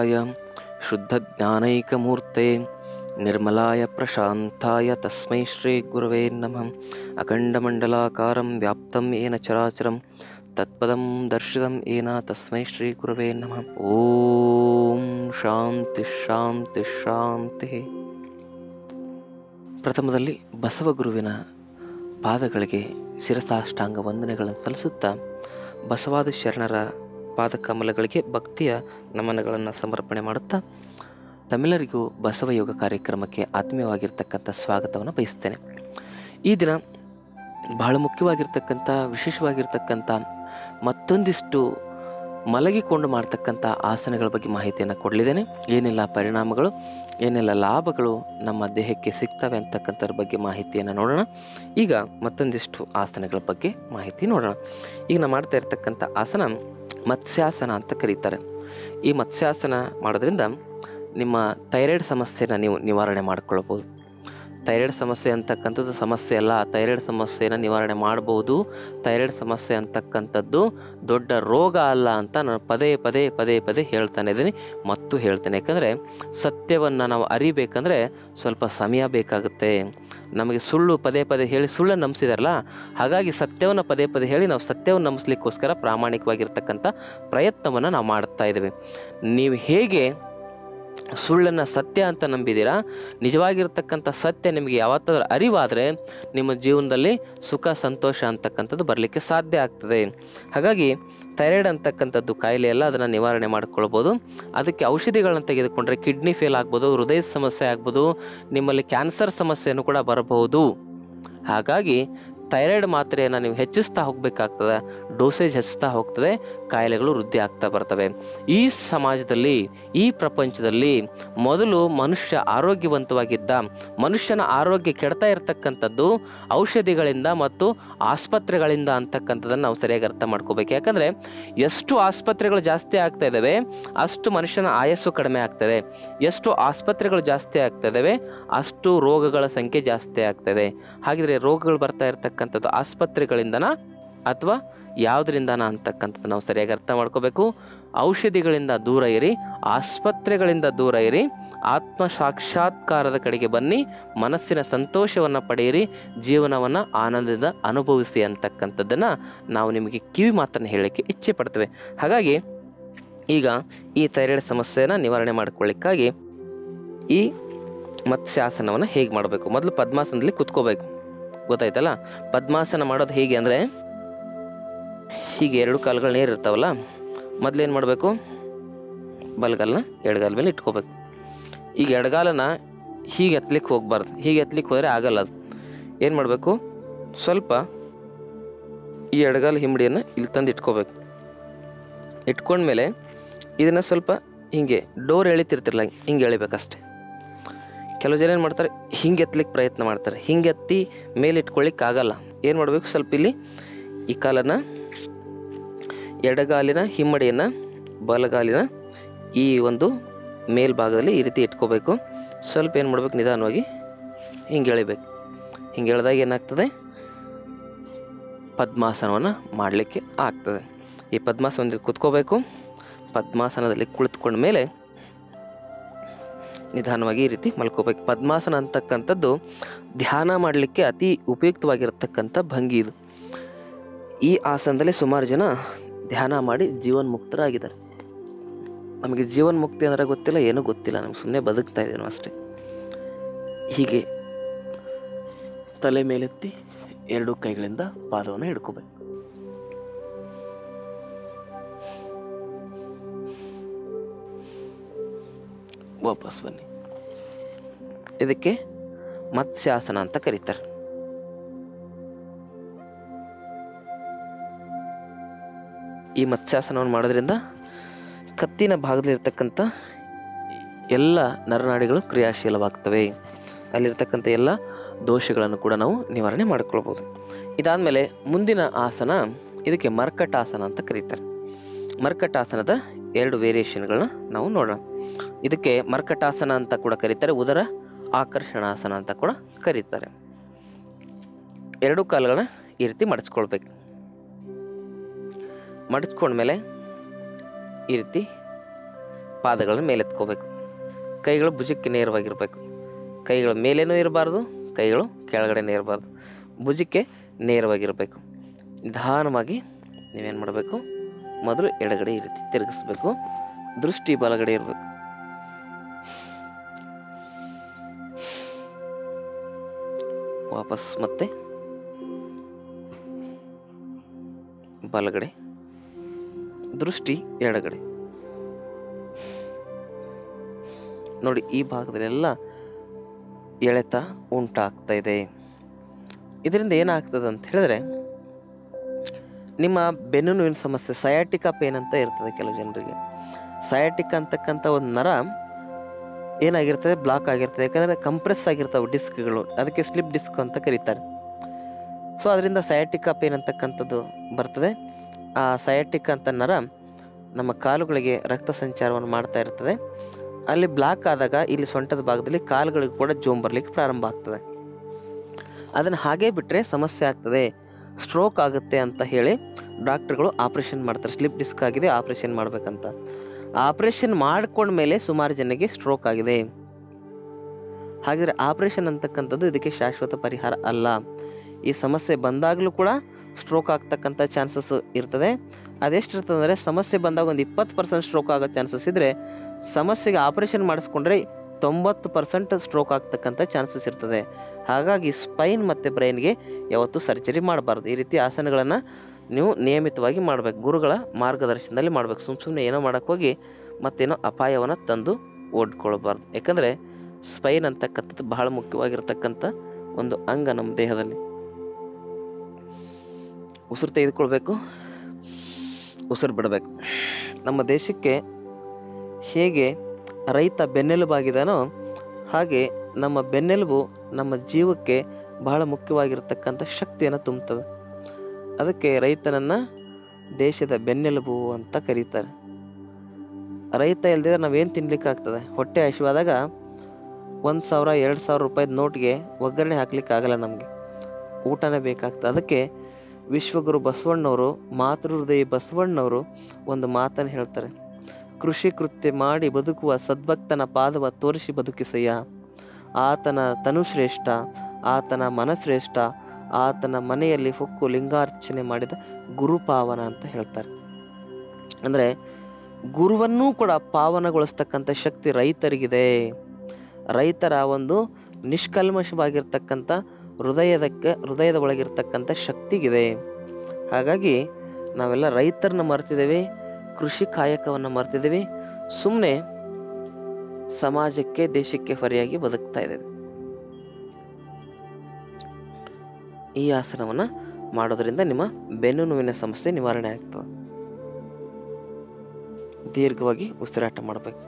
ನಿರ್ಮಲಸ್ವರೂಪಾಯ ಶುದ್ಧಜ್ಞಾನೈಕಮೂರ್ತೆ ನಿರ್ಮಲಾಯ ಪ್ರಶಾಂತಾಯ ತಸ್ಮೈ ಶ್ರೀ ಗುರವೇ ನಮಃ ಅಖಂಡಮಂಡಲಾಕಾರಂ ವ್ಯಾಪ್ತಂ ಏನ ಚರಾಚರಂ ತತ್ಪದಂ ದರ್ಶಿತಂ ಏನ ತಸ್ಮೈ ಶ್ರೀ ಗುರವೇ ನಮಃ ಓಂ ಶಾಂತಿ ಶಾಂತಿ ಶಾಂತಿ ಪ್ರಥಮದಲ್ಲಿ ಬಸವಗುರುವಿನ ಪಾದಗಳಿಗೆ ಶಿರಸಾಷ್ಟಾಂಗ ವಂದನೆಗಳನ್ನು ಸಲ್ಲಿಸುತ್ತಾ ಬಸವಾದಿ ಶರಣರ ಪಾದಕಮಲಗಳಿಗೆ ಭಕ್ತಿಯ ನಮನಗಳನ್ನು ಸಮರ್ಪಣೆ ಮಾಡುತ್ತಾ ತಮ್ಮೆಲ್ಲರಿಗೂ ಬಸವಯೋಗ ಕಾರ್ಯಕ್ರಮಕ್ಕೆ ಆತ್ಮೀಯವಾಗಿರ್ತಕ್ಕಂಥ ಸ್ವಾಗತವನ್ನು ಬಯಸ್ತೇನೆ ಈ ದಿನ ಬಹಳ ಮುಖ್ಯವಾಗಿರ್ತಕ್ಕಂಥ ವಿಶೇಷವಾಗಿರ್ತಕ್ಕಂಥ ಮತ್ತೊಂದಿಷ್ಟು ಮಲಗಿಕೊಂಡು ಮಾಡ್ತಕ್ಕಂಥ ಆಸನಗಳ ಬಗ್ಗೆ ಮಾಹಿತಿಯನ್ನು ಕೊಡಲಿದ್ದೇನೆ ಏನೆಲ್ಲ ಪರಿಣಾಮಗಳು ಏನೆಲ್ಲ ಲಾಭಗಳು ನಮ್ಮ ದೇಹಕ್ಕೆ ಸಿಗ್ತವೆ ಅಂತಕ್ಕಂಥದ್ರ ಬಗ್ಗೆ ಮಾಹಿತಿಯನ್ನು ನೋಡೋಣ ಈಗ ಮತ್ತೊಂದಿಷ್ಟು ಆಸನಗಳ ಬಗ್ಗೆ ಮಾಹಿತಿ ನೋಡೋಣ ಈಗ ನಾವು ಮಾಡ್ತಾ ಇರ್ತಕ್ಕಂಥ ಆಸನ ಮತ್ಸ್ಯಾಸನ ಅಂತ ಕರೀತಾರೆ ಈ ಮತ್ಸ್ಯಾಸನ ಮಾಡೋದ್ರಿಂದ ನಿಮ್ಮ ಥೈರಾಯ್ಡ್ ಸಮಸ್ಯೆನ ನೀವು ನಿವಾರಣೆ ಮಾಡ್ಕೊಳ್ಬೋದು ಥೈರಾಯ್ಡ್ ಸಮಸ್ಯೆ ಅಂತಕ್ಕಂಥದ್ದು ಸಮಸ್ಯೆ ಅಲ್ಲ ಥೈರಾಯ್ಡ್ ಸಮಸ್ಯೆನ ನಿವಾರಣೆ ಮಾಡ್ಬೋದು ಥೈರಾಯ್ಡ್ ಸಮಸ್ಯೆ ಅಂತಕ್ಕಂಥದ್ದು ದೊಡ್ಡ ರೋಗ ಅಲ್ಲ ಅಂತ ನಾನು ಪದೇ ಪದೇ ಪದೇ ಪದೇ ಹೇಳ್ತಾನೆ ಇದ್ದೀನಿ ಮತ್ತು ಹೇಳ್ತೇನೆ ಯಾಕಂದರೆ ಸತ್ಯವನ್ನು ನಾವು ಅರಿಬೇಕಂದ್ರೆ ಸ್ವಲ್ಪ ಸಮಯ ಬೇಕಾಗುತ್ತೆ ನಮಗೆ ಸುಳ್ಳು ಪದೇ ಪದೇ ಹೇಳಿ ಸುಳ್ಳನ್ನು ನಂಬಿಸಿದಾರಲ್ಲ ಹಾಗಾಗಿ ಸತ್ಯವನ್ನು ಪದೇ ಪದೇ ಹೇಳಿ ನಾವು ಸತ್ಯವನ್ನು ನಂಬಿಸ್ಲಿಕ್ಕೋಸ್ಕರ ಪ್ರಾಮಾಣಿಕವಾಗಿರ್ತಕ್ಕಂಥ ಪ್ರಯತ್ನವನ್ನು ನಾವು ಮಾಡ್ತಾ ಇದ್ದೇವೆ ನೀವು ಹೇಗೆ ಸುಳ್ಳನ್ನು ಸತ್ಯ ಅಂತ ನಂಬಿದ್ದೀರಾ ನಿಜವಾಗಿರ್ತಕ್ಕಂಥ ಸತ್ಯ ನಿಮಗೆ ಯಾವತ್ತಾದ್ರೂ ಅರಿವಾದರೆ ನಿಮ್ಮ ಜೀವನದಲ್ಲಿ ಸುಖ ಸಂತೋಷ ಅಂತಕ್ಕಂಥದ್ದು ಬರಲಿಕ್ಕೆ ಸಾಧ್ಯ ಆಗ್ತದೆ ಹಾಗಾಗಿ ಥೈರಾಯ್ಡ್ ಅಂತಕ್ಕಂಥದ್ದು ಕಾಯಿಲೆ ಎಲ್ಲ ಅದನ್ನು ನಿವಾರಣೆ ಮಾಡ್ಕೊಳ್ಬೋದು ಅದಕ್ಕೆ ಔಷಧಿಗಳನ್ನ ತೆಗೆದುಕೊಂಡ್ರೆ ಕಿಡ್ನಿ ಫೇಲ್ ಆಗ್ಬೋದು ಹೃದಯದ ಸಮಸ್ಯೆ ಆಗ್ಬೋದು ನಿಮ್ಮಲ್ಲಿ ಕ್ಯಾನ್ಸರ್ ಸಮಸ್ಯೆನೂ ಕೂಡ ಬರಬಹುದು ಹಾಗಾಗಿ ಥೈರಾಯ್ಡ್ ಮಾತ್ರೆಯನ್ನು ನೀವು ಹೆಚ್ಚಿಸ್ತಾ ಹೋಗಬೇಕಾಗ್ತದೆ ಡೋಸೇಜ್ ಹೆಚ್ಚಿಸ್ತಾ ಹೋಗ್ತದೆ ಕಾಯಿಲೆಗಳು ವೃದ್ಧಿ ಆಗ್ತಾ ಬರ್ತವೆ ಈ ಸಮಾಜದಲ್ಲಿ ಈ ಪ್ರಪಂಚದಲ್ಲಿ ಮೊದಲು ಮನುಷ್ಯ ಆರೋಗ್ಯವಂತವಾಗಿದ್ದ ಮನುಷ್ಯನ ಆರೋಗ್ಯ ಕೆಡ್ತಾ ಇರತಕ್ಕಂಥದ್ದು ಔಷಧಿಗಳಿಂದ ಮತ್ತು ಆಸ್ಪತ್ರೆಗಳಿಂದ ಅಂತಕ್ಕಂಥದ್ದನ್ನು ನಾವು ಸರಿಯಾಗಿ ಅರ್ಥ ಮಾಡ್ಕೋಬೇಕು ಯಾಕಂದರೆ ಎಷ್ಟು ಆಸ್ಪತ್ರೆಗಳು ಜಾಸ್ತಿ ಆಗ್ತಾ ಇದ್ದಾವೆ ಅಷ್ಟು ಮನುಷ್ಯನ ಆಯಸ್ಸು ಕಡಿಮೆ ಆಗ್ತದೆ ಎಷ್ಟು ಆಸ್ಪತ್ರೆಗಳು ಜಾಸ್ತಿ ಆಗ್ತಾ ಇದ್ದಾವೆ ಅಷ್ಟು ರೋಗಗಳ ಸಂಖ್ಯೆ ಜಾಸ್ತಿ ಆಗ್ತದೆ ಹಾಗಿದ್ರೆ ರೋಗಗಳು ಬರ್ತಾ ಇರತಕ್ಕಂಥದ್ದು ಆಸ್ಪತ್ರೆಗಳಿಂದನ ಅಥವಾ ಯಾವುದರಿಂದನ ಅಂತಕ್ಕಂಥದ್ದು ನಾವು ಸರಿಯಾಗಿ ಅರ್ಥ ಮಾಡ್ಕೋಬೇಕು ಔಷಧಿಗಳಿಂದ ದೂರ ಇರಿ ಆಸ್ಪತ್ರೆಗಳಿಂದ ದೂರ ಇರಿ ಆತ್ಮ ಸಾಕ್ಷಾತ್ಕಾರದ ಕಡೆಗೆ ಬನ್ನಿ ಮನಸ್ಸಿನ ಸಂತೋಷವನ್ನು ಪಡೆಯಿರಿ ಜೀವನವನ್ನು ಆನಂದದಿಂದ ಅನುಭವಿಸಿ ಅಂತಕ್ಕಂಥದ್ದನ್ನು ನಾವು ನಿಮಗೆ ಕಿವಿ ಮಾತನ್ನು ಹೇಳಲಿಕ್ಕೆ ಇಚ್ಛೆ ಪಡ್ತೇವೆ ಹಾಗಾಗಿ ಈಗ ಈ ಥೈರಾಯ್ಡ್ ಸಮಸ್ಯೆನ ನಿವಾರಣೆ ಮಾಡ್ಕೊಳ್ಳಿಕ್ಕಾಗಿ ಈ ಮತ್ಸ್ಯಾಸನವನ್ನು ಹೇಗೆ ಮಾಡಬೇಕು ಮೊದಲು ಪದ್ಮಾಸನದಲ್ಲಿ ಕುತ್ಕೋಬೇಕು ಗೊತ್ತಾಯ್ತಲ್ಲ ಪದ್ಮಾಸನ ಮಾಡೋದು ಹೇಗೆ ಅಂದರೆ ಹೀಗೆ ಎರಡು ಕಾಲುಗಳು ನೇರ ಇರ್ತಾವಲ್ಲ ಮೊದಲೇನು ಮಾಡಬೇಕು ಬಲಗಾಲನ್ನ ಎಡಗಾಲ ಮೇಲೆ ಇಟ್ಕೋಬೇಕು ಈಗ ಎಡಗಾಲನ ಹೀಗೆ ಎತ್ತಲಿಕ್ಕೆ ಹೋಗ್ಬಾರ್ದು ಹೀಗೆ ಎತ್ತಲಿಕ್ಕೆ ಹೋದರೆ ಆಗಲ್ಲ ಅದು ಏನು ಮಾಡಬೇಕು ಸ್ವಲ್ಪ ಈ ಎಡಗಾಲ ಹಿಂಬಡಿಯನ್ನು ಇಲ್ಲಿ ತಂದು ಇಟ್ಕೋಬೇಕು ಇಟ್ಕೊಂಡ್ಮೇಲೆ ಇದನ್ನು ಸ್ವಲ್ಪ ಹಿಂಗೆ ಡೋರ್ ಎಳಿತಿರ್ತಿರಲ್ಲ ಹಿಂಗೆ ಎಳಿಬೇಕಷ್ಟೆ ಕೆಲವು ಜನ ಏನು ಮಾಡ್ತಾರೆ ಹಿಂಗೆ ಎತ್ತಲಿಕ್ಕೆ ಪ್ರಯತ್ನ ಮಾಡ್ತಾರೆ ಹಿಂಗೆ ಎತ್ತಿ ಮೇಲೆ ಇಟ್ಕೊಳ್ಳಿಕ್ಕೆ ಆಗಲ್ಲ ಏನು ಮಾಡಬೇಕು ಸ್ವಲ್ಪ ಇಲ್ಲಿ ಈ ಕಾಲನ್ನು ಎಡಗಾಲಿನ ಹಿಮ್ಮಡಿಯನ್ನು ಬಲಗಾಲಿನ ಈ ಒಂದು ಮೇಲ್ಭಾಗದಲ್ಲಿ ಈ ರೀತಿ ಇಟ್ಕೋಬೇಕು ಸ್ವಲ್ಪ ಏನು ಮಾಡಬೇಕು ನಿಧಾನವಾಗಿ ಹಿಂಗೆ ಎಳಿಬೇಕು ಹಿಂಗೆ ಎಳೆದಾಗ ಏನಾಗ್ತದೆ ಪದ್ಮಾಸನವನ್ನು ಮಾಡಲಿಕ್ಕೆ ಆಗ್ತದೆ ಈ ಪದ್ಮಾಸನದಲ್ಲಿ ಕೂತ್ಕೋಬೇಕು ಪದ್ಮಾಸನದಲ್ಲಿ ಕುಳಿತುಕೊಂಡ ಮೇಲೆ ನಿಧಾನವಾಗಿ ಈ ರೀತಿ ಮಲ್ಕೋಬೇಕು ಪದ್ಮಾಸನ ಅಂತಕ್ಕಂಥದ್ದು ಧ್ಯಾನ ಮಾಡಲಿಕ್ಕೆ ಅತಿ ಉಪಯುಕ್ತವಾಗಿರತಕ್ಕಂಥ ಭಂಗಿ ಇದು ಈ ಆಸನದಲ್ಲಿ ಸುಮಾರು ಜನ ಧ್ಯಾನ ಮಾಡಿ ಜೀವನ್ಮುಕ್ತರಾಗಿದ್ದಾರೆ ನಮಗೆ ಜೀವನ್ಮುಕ್ತಿ ಅಂದರೆ ಗೊತ್ತಿಲ್ಲ ಏನೂ ಗೊತ್ತಿಲ್ಲ ನಮ್ಗೆ ಸುಮ್ಮನೆ ಬದುಕ್ತಾ ಇದ್ದೇನೋ ಅಷ್ಟೇ ಹೀಗೆ ತಲೆ ಮೇಲೆತ್ತಿ ಎರಡು ಕೈಗಳಿಂದ ಪಾದವನ್ನು ಹಿಡ್ಕೋಬೇಕು ವಾಪಸ್ ಬನ್ನಿ ಇದಕ್ಕೆ ಮತ್ಸ್ಯಾಸನ ಅಂತ ಕರೀತಾರೆ ಈ ಮತ್ಸ್ಯಾಸನವನ್ನು ಮಾಡೋದ್ರಿಂದ ಕತ್ತಿನ ಭಾಗದಲ್ಲಿರ್ತಕ್ಕಂಥ ಎಲ್ಲ ನರನಾಡಿಗಳು ಕ್ರಿಯಾಶೀಲವಾಗ್ತವೆ ಅಲ್ಲಿರ್ತಕ್ಕಂಥ ಎಲ್ಲ ದೋಷಗಳನ್ನು ಕೂಡ ನಾವು ನಿವಾರಣೆ ಮಾಡಿಕೊಳ್ಬೋದು ಇದಾದಮೇಲೆ ಮುಂದಿನ ಆಸನ ಇದಕ್ಕೆ ಮರ್ಕಟಾಸನ ಅಂತ ಕರೀತಾರೆ ಮರ್ಕಟಾಸನದ ಎರಡು ವೇರಿಯೇಷನ್ಗಳನ್ನ ನಾವು ನೋಡೋಣ ಇದಕ್ಕೆ ಮರ್ಕಟಾಸನ ಅಂತ ಕೂಡ ಕರೀತಾರೆ ಉದರ ಆಕರ್ಷಣಾಸನ ಅಂತ ಕೂಡ ಕರೀತಾರೆ ಎರಡು ಕಾಲುಗಳನ್ನ ಈ ರೀತಿ ಮಡಚ್ಕೊಳ್ಬೇಕು ಮಡಚ್ಕೊಂಡ್ಮೇಲೆ ಈ ರೀತಿ ಪಾದಗಳನ್ನು ಮೇಲೆತ್ಕೋಬೇಕು ಕೈಗಳು ಭುಜಕ್ಕೆ ನೇರವಾಗಿರಬೇಕು ಕೈಗಳು ಮೇಲೇನೂ ಇರಬಾರ್ದು ಕೈಗಳು ಕೆಳಗಡೆನೇ ಇರಬಾರ್ದು ಭುಜಕ್ಕೆ ನೇರವಾಗಿರಬೇಕು ನಿಧಾನವಾಗಿ ನೀವೇನು ಮಾಡಬೇಕು ಮೊದಲು ಎಡಗಡೆ ಈ ರೀತಿ ತಿರುಗಿಸ್ಬೇಕು ದೃಷ್ಟಿ ಬಲಗಡೆ ಇರಬೇಕು ವಾಪಸ್ ಮತ್ತೆ ಬಲಗಡೆ ದೃಷ್ಟಿ ಎಡಗಡೆ ನೋಡಿ ಈ ಭಾಗದಲ್ಲೆಲ್ಲ ಎಳೆತ ಉಂಟಾಗ್ತಾ ಇದೆ ಇದರಿಂದ ಏನಾಗ್ತದೆ ಅಂತ ಹೇಳಿದ್ರೆ ನಿಮ್ಮ ಬೆನ್ನು ನೋವಿನ ಸಮಸ್ಯೆ ಸಯಾಟಿಕಾ ಪೇನ್ ಅಂತ ಇರ್ತದೆ ಕೆಲವು ಜನರಿಗೆ ಸಯಾಟಿಕಾ ಅಂತಕ್ಕಂಥ ಒಂದು ನರ ಏನಾಗಿರ್ತದೆ ಬ್ಲಾಕ್ ಆಗಿರ್ತದೆ ಯಾಕಂದರೆ ಕಂಪ್ರೆಸ್ ಆಗಿರ್ತಾವೆ ಡಿಸ್ಕ್ಗಳು ಅದಕ್ಕೆ ಸ್ಲಿಪ್ ಡಿಸ್ಕ್ ಅಂತ ಕರೀತಾರೆ ಸೊ ಅದರಿಂದ ಸಯಾಟಿಕಾ ಪೇನ್ ಅಂತಕ್ಕಂಥದ್ದು ಬರ್ತದೆ ಆ ಸಯಾಟಿಕ್ ಅಂತ ನರ ನಮ್ಮ ಕಾಲುಗಳಿಗೆ ರಕ್ತ ಸಂಚಾರವನ್ನು ಮಾಡ್ತಾ ಇರ್ತದೆ ಅಲ್ಲಿ ಬ್ಲಾಕ್ ಆದಾಗ ಇಲ್ಲಿ ಸೊಂಟದ ಭಾಗದಲ್ಲಿ ಕಾಲುಗಳಿಗೆ ಕೂಡ ಜೋಮ್ ಬರಲಿಕ್ಕೆ ಪ್ರಾರಂಭ ಆಗ್ತದೆ ಅದನ್ನು ಹಾಗೇ ಬಿಟ್ಟರೆ ಸಮಸ್ಯೆ ಆಗ್ತದೆ ಸ್ಟ್ರೋಕ್ ಆಗುತ್ತೆ ಅಂತ ಹೇಳಿ ಡಾಕ್ಟ್ರುಗಳು ಆಪ್ರೇಷನ್ ಮಾಡ್ತಾರೆ ಸ್ಲಿಪ್ ಡಿಸ್ಕ್ ಆಗಿದೆ ಆಪ್ರೇಷನ್ ಮಾಡಬೇಕಂತ ಆಪ್ರೇಷನ್ ಮಾಡ್ಕೊಂಡ್ಮೇಲೆ ಸುಮಾರು ಜನಕ್ಕೆ ಸ್ಟ್ರೋಕ್ ಆಗಿದೆ ಹಾಗಿದ್ರೆ ಆಪ್ರೇಷನ್ ಅಂತಕ್ಕಂಥದ್ದು ಇದಕ್ಕೆ ಶಾಶ್ವತ ಪರಿಹಾರ ಅಲ್ಲ ಈ ಸಮಸ್ಯೆ ಬಂದಾಗಲೂ ಕೂಡ ಸ್ಟ್ರೋಕ್ ಆಗ್ತಕ್ಕಂಥ ಚಾನ್ಸಸ್ ಇರ್ತದೆ ಅದೆಷ್ಟಿರ್ತದೆ ಅಂದರೆ ಸಮಸ್ಯೆ ಬಂದಾಗ ಒಂದು ಇಪ್ಪತ್ತು ಪರ್ಸೆಂಟ್ ಸ್ಟ್ರೋಕ್ ಆಗೋ ಚಾನ್ಸಸ್ ಇದ್ದರೆ ಸಮಸ್ಯೆಗೆ ಆಪ್ರೇಷನ್ ಮಾಡಿಸ್ಕೊಂಡ್ರೆ ತೊಂಬತ್ತು ಪರ್ಸೆಂಟ್ ಸ್ಟ್ರೋಕ್ ಆಗ್ತಕ್ಕಂಥ ಚಾನ್ಸಸ್ ಇರ್ತದೆ ಹಾಗಾಗಿ ಸ್ಪೈನ್ ಮತ್ತು ಬ್ರೈನ್ಗೆ ಯಾವತ್ತೂ ಸರ್ಜರಿ ಮಾಡಬಾರ್ದು ಈ ರೀತಿ ಆಸನಗಳನ್ನು ನೀವು ನಿಯಮಿತವಾಗಿ ಮಾಡಬೇಕು ಗುರುಗಳ ಮಾರ್ಗದರ್ಶನದಲ್ಲಿ ಮಾಡಬೇಕು ಸುಮ್ಮ ಸುಮ್ಮನೆ ಏನೋ ಮಾಡೋಕ್ಕೆ ಹೋಗಿ ಮತ್ತೇನೋ ಅಪಾಯವನ್ನು ತಂದು ಓಡ್ಕೊಳ್ಬಾರ್ದು ಯಾಕಂದರೆ ಸ್ಪೈನ್ ಅಂತಕ್ಕಂಥದ್ದು ಬಹಳ ಮುಖ್ಯವಾಗಿರ್ತಕ್ಕಂಥ ಒಂದು ಅಂಗ ನಮ್ಮ ದೇಹದಲ್ಲಿ ಉಸಿರು ತೆಗೆದುಕೊಳ್ಬೇಕು ಉಸಿರು ಬಿಡಬೇಕು ನಮ್ಮ ದೇಶಕ್ಕೆ ಹೇಗೆ ರೈತ ಬೆನ್ನೆಲುಬಾಗಿದಾನೋ ಹಾಗೆ ನಮ್ಮ ಬೆನ್ನೆಲುಬು ನಮ್ಮ ಜೀವಕ್ಕೆ ಬಹಳ ಮುಖ್ಯವಾಗಿರ್ತಕ್ಕಂಥ ಶಕ್ತಿಯನ್ನು ತುಂಬುತ್ತದೆ ಅದಕ್ಕೆ ರೈತನನ್ನು ದೇಶದ ಬೆನ್ನೆಲುಬು ಅಂತ ಕರೀತಾರೆ ರೈತ ಇಲ್ದಿದ್ರೆ ನಾವೇನು ತಿನ್ಲಿಕ್ಕಾಗ್ತದೆ ಹೊಟ್ಟೆ ಹಸಿವಾದಾಗ ಒಂದು ಸಾವಿರ ಎರಡು ಸಾವಿರ ರೂಪಾಯಿದ ನೋಟ್ಗೆ ಒಗ್ಗರಣೆ ಹಾಕ್ಲಿಕ್ಕೆ ಆಗಲ್ಲ ನಮಗೆ ಊಟನೇ ಬೇಕಾಗ್ತದೆ ಅದಕ್ಕೆ ವಿಶ್ವಗುರು ಬಸವಣ್ಣವರು ಮಾತೃ ಹೃದಯ ಬಸವಣ್ಣವರು ಒಂದು ಮಾತನ್ನು ಹೇಳ್ತಾರೆ ಕೃಷಿ ಕೃತ್ಯ ಮಾಡಿ ಬದುಕುವ ಸದ್ಭಕ್ತನ ಪಾದವ ತೋರಿಸಿ ಬದುಕಿಸಯ್ಯ ಆತನ ತನು ಶ್ರೇಷ್ಠ ಆತನ ಮನಶ್ರೇಷ್ಠ ಆತನ ಮನೆಯಲ್ಲಿ ಹೊಕ್ಕು ಲಿಂಗಾರ್ಚನೆ ಮಾಡಿದ ಗುರುಪಾವನ ಅಂತ ಹೇಳ್ತಾರೆ ಅಂದರೆ ಗುರುವನ್ನೂ ಕೂಡ ಪಾವನಗೊಳಿಸ್ತಕ್ಕಂಥ ಶಕ್ತಿ ರೈತರಿಗಿದೆ ರೈತರ ಒಂದು ನಿಷ್ಕಲ್ಮಶವಾಗಿರ್ತಕ್ಕಂಥ ಹೃದಯದಕ್ಕೆ ಹೃದಯದ ಒಳಗಿರ್ತಕ್ಕಂಥ ಶಕ್ತಿಗಿದೆ ಹಾಗಾಗಿ ನಾವೆಲ್ಲ ರೈತರನ್ನ ಮರ್ತಿದ್ದೇವೆ ಕೃಷಿ ಕಾಯಕವನ್ನು ಮರ್ತಿದ್ದೀವಿ ಸುಮ್ಮನೆ ಸಮಾಜಕ್ಕೆ ದೇಶಕ್ಕೆ ಹೊರೆಯಾಗಿ ಬದುಕ್ತಾ ಇದ್ದೇವೆ ಈ ಆಸನವನ್ನು ಮಾಡೋದರಿಂದ ನಿಮ್ಮ ಬೆನ್ನು ನೋವಿನ ಸಮಸ್ಯೆ ನಿವಾರಣೆ ಆಗ್ತದೆ ದೀರ್ಘವಾಗಿ ಉಸಿರಾಟ ಮಾಡಬೇಕು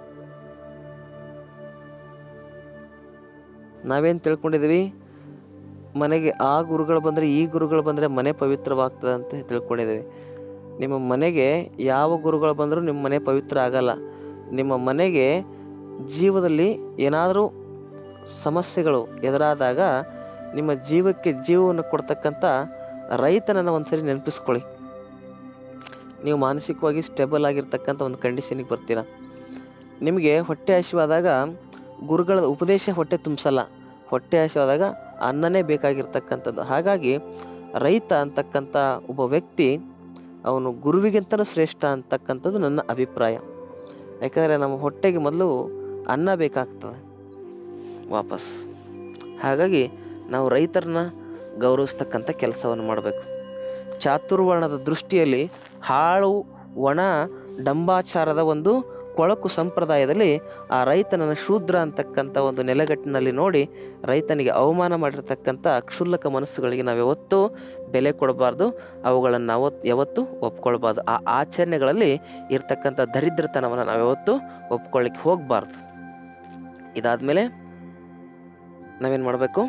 ನಾವೇನು ತಿಳ್ಕೊಂಡಿದ್ದೀವಿ ಮನೆಗೆ ಆ ಗುರುಗಳು ಬಂದರೆ ಈ ಗುರುಗಳು ಬಂದರೆ ಮನೆ ಪವಿತ್ರವಾಗ್ತದೆ ಅಂತ ತಿಳ್ಕೊಂಡಿದ್ದೀವಿ ನಿಮ್ಮ ಮನೆಗೆ ಯಾವ ಗುರುಗಳು ಬಂದರೂ ನಿಮ್ಮ ಮನೆ ಪವಿತ್ರ ಆಗಲ್ಲ ನಿಮ್ಮ ಮನೆಗೆ ಜೀವದಲ್ಲಿ ಏನಾದರೂ ಸಮಸ್ಯೆಗಳು ಎದುರಾದಾಗ ನಿಮ್ಮ ಜೀವಕ್ಕೆ ಜೀವವನ್ನು ಕೊಡ್ತಕ್ಕಂಥ ರೈತನನ್ನು ಒಂದ್ಸರಿ ನೆನಪಿಸ್ಕೊಳ್ಳಿ ನೀವು ಮಾನಸಿಕವಾಗಿ ಸ್ಟೇಬಲ್ ಆಗಿರ್ತಕ್ಕಂಥ ಒಂದು ಕಂಡೀಷನಿಗೆ ಬರ್ತೀರ ನಿಮಗೆ ಹೊಟ್ಟೆ ಹಸಿವಾದಾಗ ಗುರುಗಳ ಉಪದೇಶ ಹೊಟ್ಟೆ ತುಂಬಿಸಲ್ಲ ಹೊಟ್ಟೆ ಹಸಿವಾದಾಗ ಅನ್ನನೇ ಬೇಕಾಗಿರ್ತಕ್ಕಂಥದ್ದು ಹಾಗಾಗಿ ರೈತ ಅಂತಕ್ಕಂಥ ಒಬ್ಬ ವ್ಯಕ್ತಿ ಅವನು ಗುರುವಿಗಿಂತಲೂ ಶ್ರೇಷ್ಠ ಅಂತಕ್ಕಂಥದ್ದು ನನ್ನ ಅಭಿಪ್ರಾಯ ಯಾಕಂದರೆ ನಮ್ಮ ಹೊಟ್ಟೆಗೆ ಮೊದಲು ಅನ್ನ ಬೇಕಾಗ್ತದೆ ವಾಪಸ್ ಹಾಗಾಗಿ ನಾವು ರೈತರನ್ನ ಗೌರವಿಸ್ತಕ್ಕಂಥ ಕೆಲಸವನ್ನು ಮಾಡಬೇಕು ಚಾತುರ್ವರ್ಣದ ದೃಷ್ಟಿಯಲ್ಲಿ ಹಾಳು ಒಣ ಡಂಬಾಚಾರದ ಒಂದು ಕೊಳಕು ಸಂಪ್ರದಾಯದಲ್ಲಿ ಆ ರೈತನನ್ನು ಶೂದ್ರ ಅಂತಕ್ಕಂಥ ಒಂದು ನೆಲೆಗಟ್ಟಿನಲ್ಲಿ ನೋಡಿ ರೈತನಿಗೆ ಅವಮಾನ ಮಾಡಿರ್ತಕ್ಕಂಥ ಕ್ಷುಲ್ಲಕ ಮನಸ್ಸುಗಳಿಗೆ ನಾವು ಯಾವತ್ತೂ ಬೆಲೆ ಕೊಡಬಾರ್ದು ಅವುಗಳನ್ನು ನಾವು ಯಾವತ್ತೂ ಒಪ್ಕೊಳ್ಬಾರ್ದು ಆ ಆಚರಣೆಗಳಲ್ಲಿ ಇರ್ತಕ್ಕಂಥ ದರಿದ್ರತನವನ್ನು ನಾವು ಯಾವತ್ತೂ ಒಪ್ಕೊಳ್ಳಿಕ್ಕೆ ಹೋಗಬಾರ್ದು ಇದಾದಮೇಲೆ ನಾವೇನು ಮಾಡಬೇಕು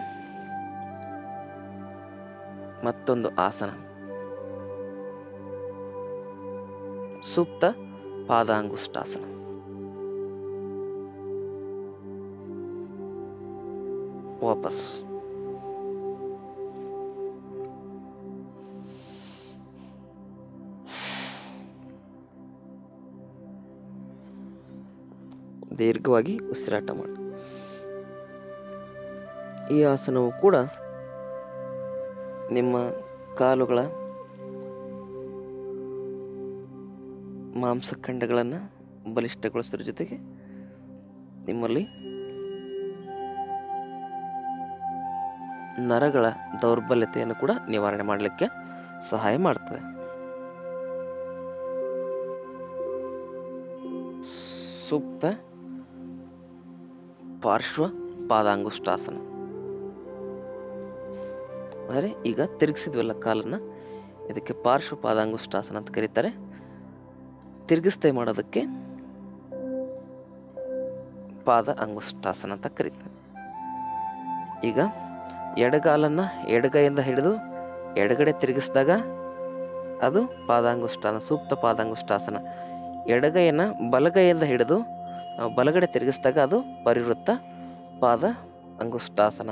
ಮತ್ತೊಂದು ಆಸನ ಸೂಕ್ತ ಪಾದಾಂಗುಷ್ಟಾಸನ ವಾಪಸ್ ದೀರ್ಘವಾಗಿ ಉಸಿರಾಟ ಮಾಡಿ ಈ ಆಸನವು ಕೂಡ ನಿಮ್ಮ ಕಾಲುಗಳ ಮಾಂಸಖಂಡಗಳನ್ನು ಬಲಿಷ್ಠಗೊಳಿಸೋದ್ರ ಜೊತೆಗೆ ನಿಮ್ಮಲ್ಲಿ ನರಗಳ ದೌರ್ಬಲ್ಯತೆಯನ್ನು ಕೂಡ ನಿವಾರಣೆ ಮಾಡಲಿಕ್ಕೆ ಸಹಾಯ ಮಾಡ್ತದೆ ಸೂಕ್ತ ಪಾರ್ಶ್ವ ಪಾದಾಂಗುಷ್ಟಾಸನ ಅಂದರೆ ಈಗ ತಿರುಗಿಸಿದ್ವಲ್ಲ ಕಾಲನ್ನು ಇದಕ್ಕೆ ಪಾರ್ಶ್ವ ಪಾದಾಂಗುಷ್ಟಾಸನ ಅಂತ ಕರೀತಾರೆ ತಿರುಗಿಸ್ತೆ ಮಾಡೋದಕ್ಕೆ ಪಾದ ಅಂಗುಷ್ಟಾಸನ ಅಂತ ಕರೀತಾರೆ ಈಗ ಎಡಗಾಲನ್ನು ಎಡಗೈಯಿಂದ ಹಿಡಿದು ಎಡಗಡೆ ತಿರುಗಿಸಿದಾಗ ಅದು ಪಾದಾಂಗುಷ್ಟಾನ ಸೂಕ್ತ ಪಾದಾಂಗುಷ್ಟಾಸನ ಎಡಗೈಯನ್ನು ಬಲಗೈಯಿಂದ ಹಿಡಿದು ನಾವು ಬಲಗಡೆ ತಿರುಗಿಸಿದಾಗ ಅದು ಪರಿವೃತ್ತ ಪಾದ ಅಂಗುಷ್ಟಾಸನ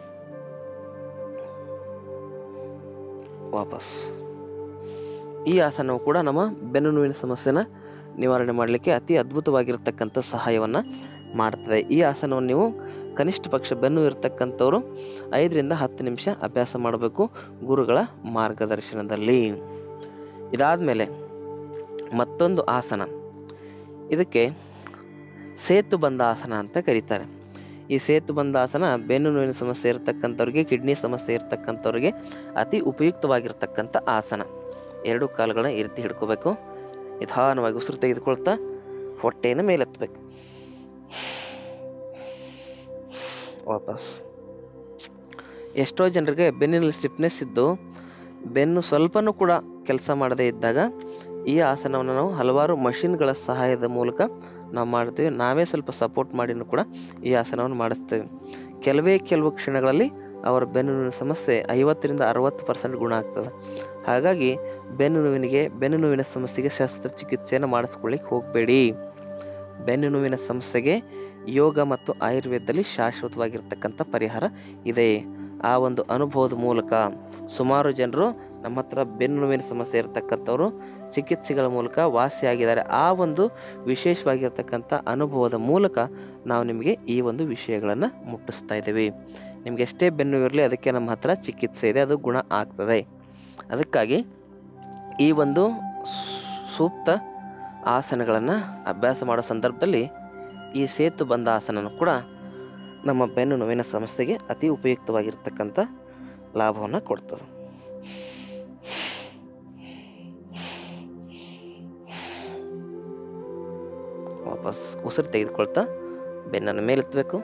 ವಾಪಸ್ ಈ ಆಸನವು ಕೂಡ ನಮ್ಮ ಬೆನ್ನು ನೋವಿನ ಸಮಸ್ಯೆನ ನಿವಾರಣೆ ಮಾಡಲಿಕ್ಕೆ ಅತಿ ಅದ್ಭುತವಾಗಿರ್ತಕ್ಕಂಥ ಸಹಾಯವನ್ನು ಮಾಡ್ತದೆ ಈ ಆಸನವನ್ನು ನೀವು ಕನಿಷ್ಠ ಪಕ್ಷ ಬೆನ್ನು ಇರತಕ್ಕಂಥವ್ರು ಐದರಿಂದ ಹತ್ತು ನಿಮಿಷ ಅಭ್ಯಾಸ ಮಾಡಬೇಕು ಗುರುಗಳ ಮಾರ್ಗದರ್ಶನದಲ್ಲಿ ಇದಾದ ಮೇಲೆ ಮತ್ತೊಂದು ಆಸನ ಇದಕ್ಕೆ ಸೇತು ಬಂದ ಆಸನ ಅಂತ ಕರೀತಾರೆ ಈ ಸೇತು ಬಂದ ಆಸನ ಬೆನ್ನು ನೋವಿನ ಸಮಸ್ಯೆ ಇರತಕ್ಕಂಥವ್ರಿಗೆ ಕಿಡ್ನಿ ಸಮಸ್ಯೆ ಇರತಕ್ಕಂಥವ್ರಿಗೆ ಅತಿ ಉಪಯುಕ್ತವಾಗಿರ್ತಕ್ಕಂಥ ಆಸನ ಎರಡು ಕಾಲುಗಳನ್ನ ಈ ರೀತಿ ಹಿಡ್ಕೋಬೇಕು ನಿಧಾನವಾಗಿ ಉಸಿರು ತೆಗೆದುಕೊಳ್ತಾ ಹೊಟ್ಟೆಯನ್ನು ಮೇಲೆತ್ತಬೇಕು ವಾಪಸ್ ಎಷ್ಟೋ ಜನರಿಗೆ ಬೆನ್ನಿನಲ್ಲಿ ಸ್ಟಿಫ್ನೆಸ್ ಇದ್ದು ಬೆನ್ನು ಸ್ವಲ್ಪನೂ ಕೂಡ ಕೆಲಸ ಮಾಡದೇ ಇದ್ದಾಗ ಈ ಆಸನವನ್ನು ನಾವು ಹಲವಾರು ಮಷಿನ್ಗಳ ಸಹಾಯದ ಮೂಲಕ ನಾವು ಮಾಡ್ತೀವಿ ನಾವೇ ಸ್ವಲ್ಪ ಸಪೋರ್ಟ್ ಮಾಡಿನೂ ಕೂಡ ಈ ಆಸನವನ್ನು ಮಾಡಿಸ್ತೇವೆ ಕೆಲವೇ ಕೆಲವು ಕ್ಷಣಗಳಲ್ಲಿ ಅವರ ಬೆನ್ನು ನೋವಿನ ಸಮಸ್ಯೆ ಐವತ್ತರಿಂದ ಅರವತ್ತು ಪರ್ಸೆಂಟ್ ಗುಣ ಆಗ್ತದೆ ಹಾಗಾಗಿ ಬೆನ್ನು ನೋವಿನಿಗೆ ಬೆನ್ನು ನೋವಿನ ಸಮಸ್ಯೆಗೆ ಶಸ್ತ್ರಚಿಕಿತ್ಸೆಯನ್ನು ಮಾಡಿಸ್ಕೊಳ್ಳಿಕ್ಕೆ ಹೋಗಬೇಡಿ ಬೆನ್ನು ನೋವಿನ ಸಮಸ್ಯೆಗೆ ಯೋಗ ಮತ್ತು ಆಯುರ್ವೇದದಲ್ಲಿ ಶಾಶ್ವತವಾಗಿರ್ತಕ್ಕಂಥ ಪರಿಹಾರ ಇದೆ ಆ ಒಂದು ಅನುಭವದ ಮೂಲಕ ಸುಮಾರು ಜನರು ನಮ್ಮ ಹತ್ರ ಬೆನ್ನು ನೋವಿನ ಸಮಸ್ಯೆ ಇರತಕ್ಕಂಥವ್ರು ಚಿಕಿತ್ಸೆಗಳ ಮೂಲಕ ವಾಸಿಯಾಗಿದ್ದಾರೆ ಆ ಒಂದು ವಿಶೇಷವಾಗಿರ್ತಕ್ಕಂಥ ಅನುಭವದ ಮೂಲಕ ನಾವು ನಿಮಗೆ ಈ ಒಂದು ವಿಷಯಗಳನ್ನು ಮುಟ್ಟಿಸ್ತಾ ಇದ್ದೀವಿ ನಿಮಗೆ ಎಷ್ಟೇ ಬೆನ್ನು ಇರಲಿ ಅದಕ್ಕೆ ನಮ್ಮ ಹತ್ರ ಚಿಕಿತ್ಸೆ ಇದೆ ಅದು ಗುಣ ಆಗ್ತದೆ ಅದಕ್ಕಾಗಿ ಈ ಒಂದು ಸೂಕ್ತ ಆಸನಗಳನ್ನು ಅಭ್ಯಾಸ ಮಾಡೋ ಸಂದರ್ಭದಲ್ಲಿ ಈ ಸೇತು ಬಂದ ಆಸನನೂ ಕೂಡ ನಮ್ಮ ಬೆನ್ನು ನೋವಿನ ಸಮಸ್ಯೆಗೆ ಅತಿ ಉಪಯುಕ್ತವಾಗಿರ್ತಕ್ಕಂಥ ಲಾಭವನ್ನು ಕೊಡ್ತದೆ ವಾಪಸ್ ಉಸಿರು ತೆಗೆದುಕೊಳ್ತಾ ಬೆನ್ನನ್ನು ಮೇಲೆತ್ತಬೇಕು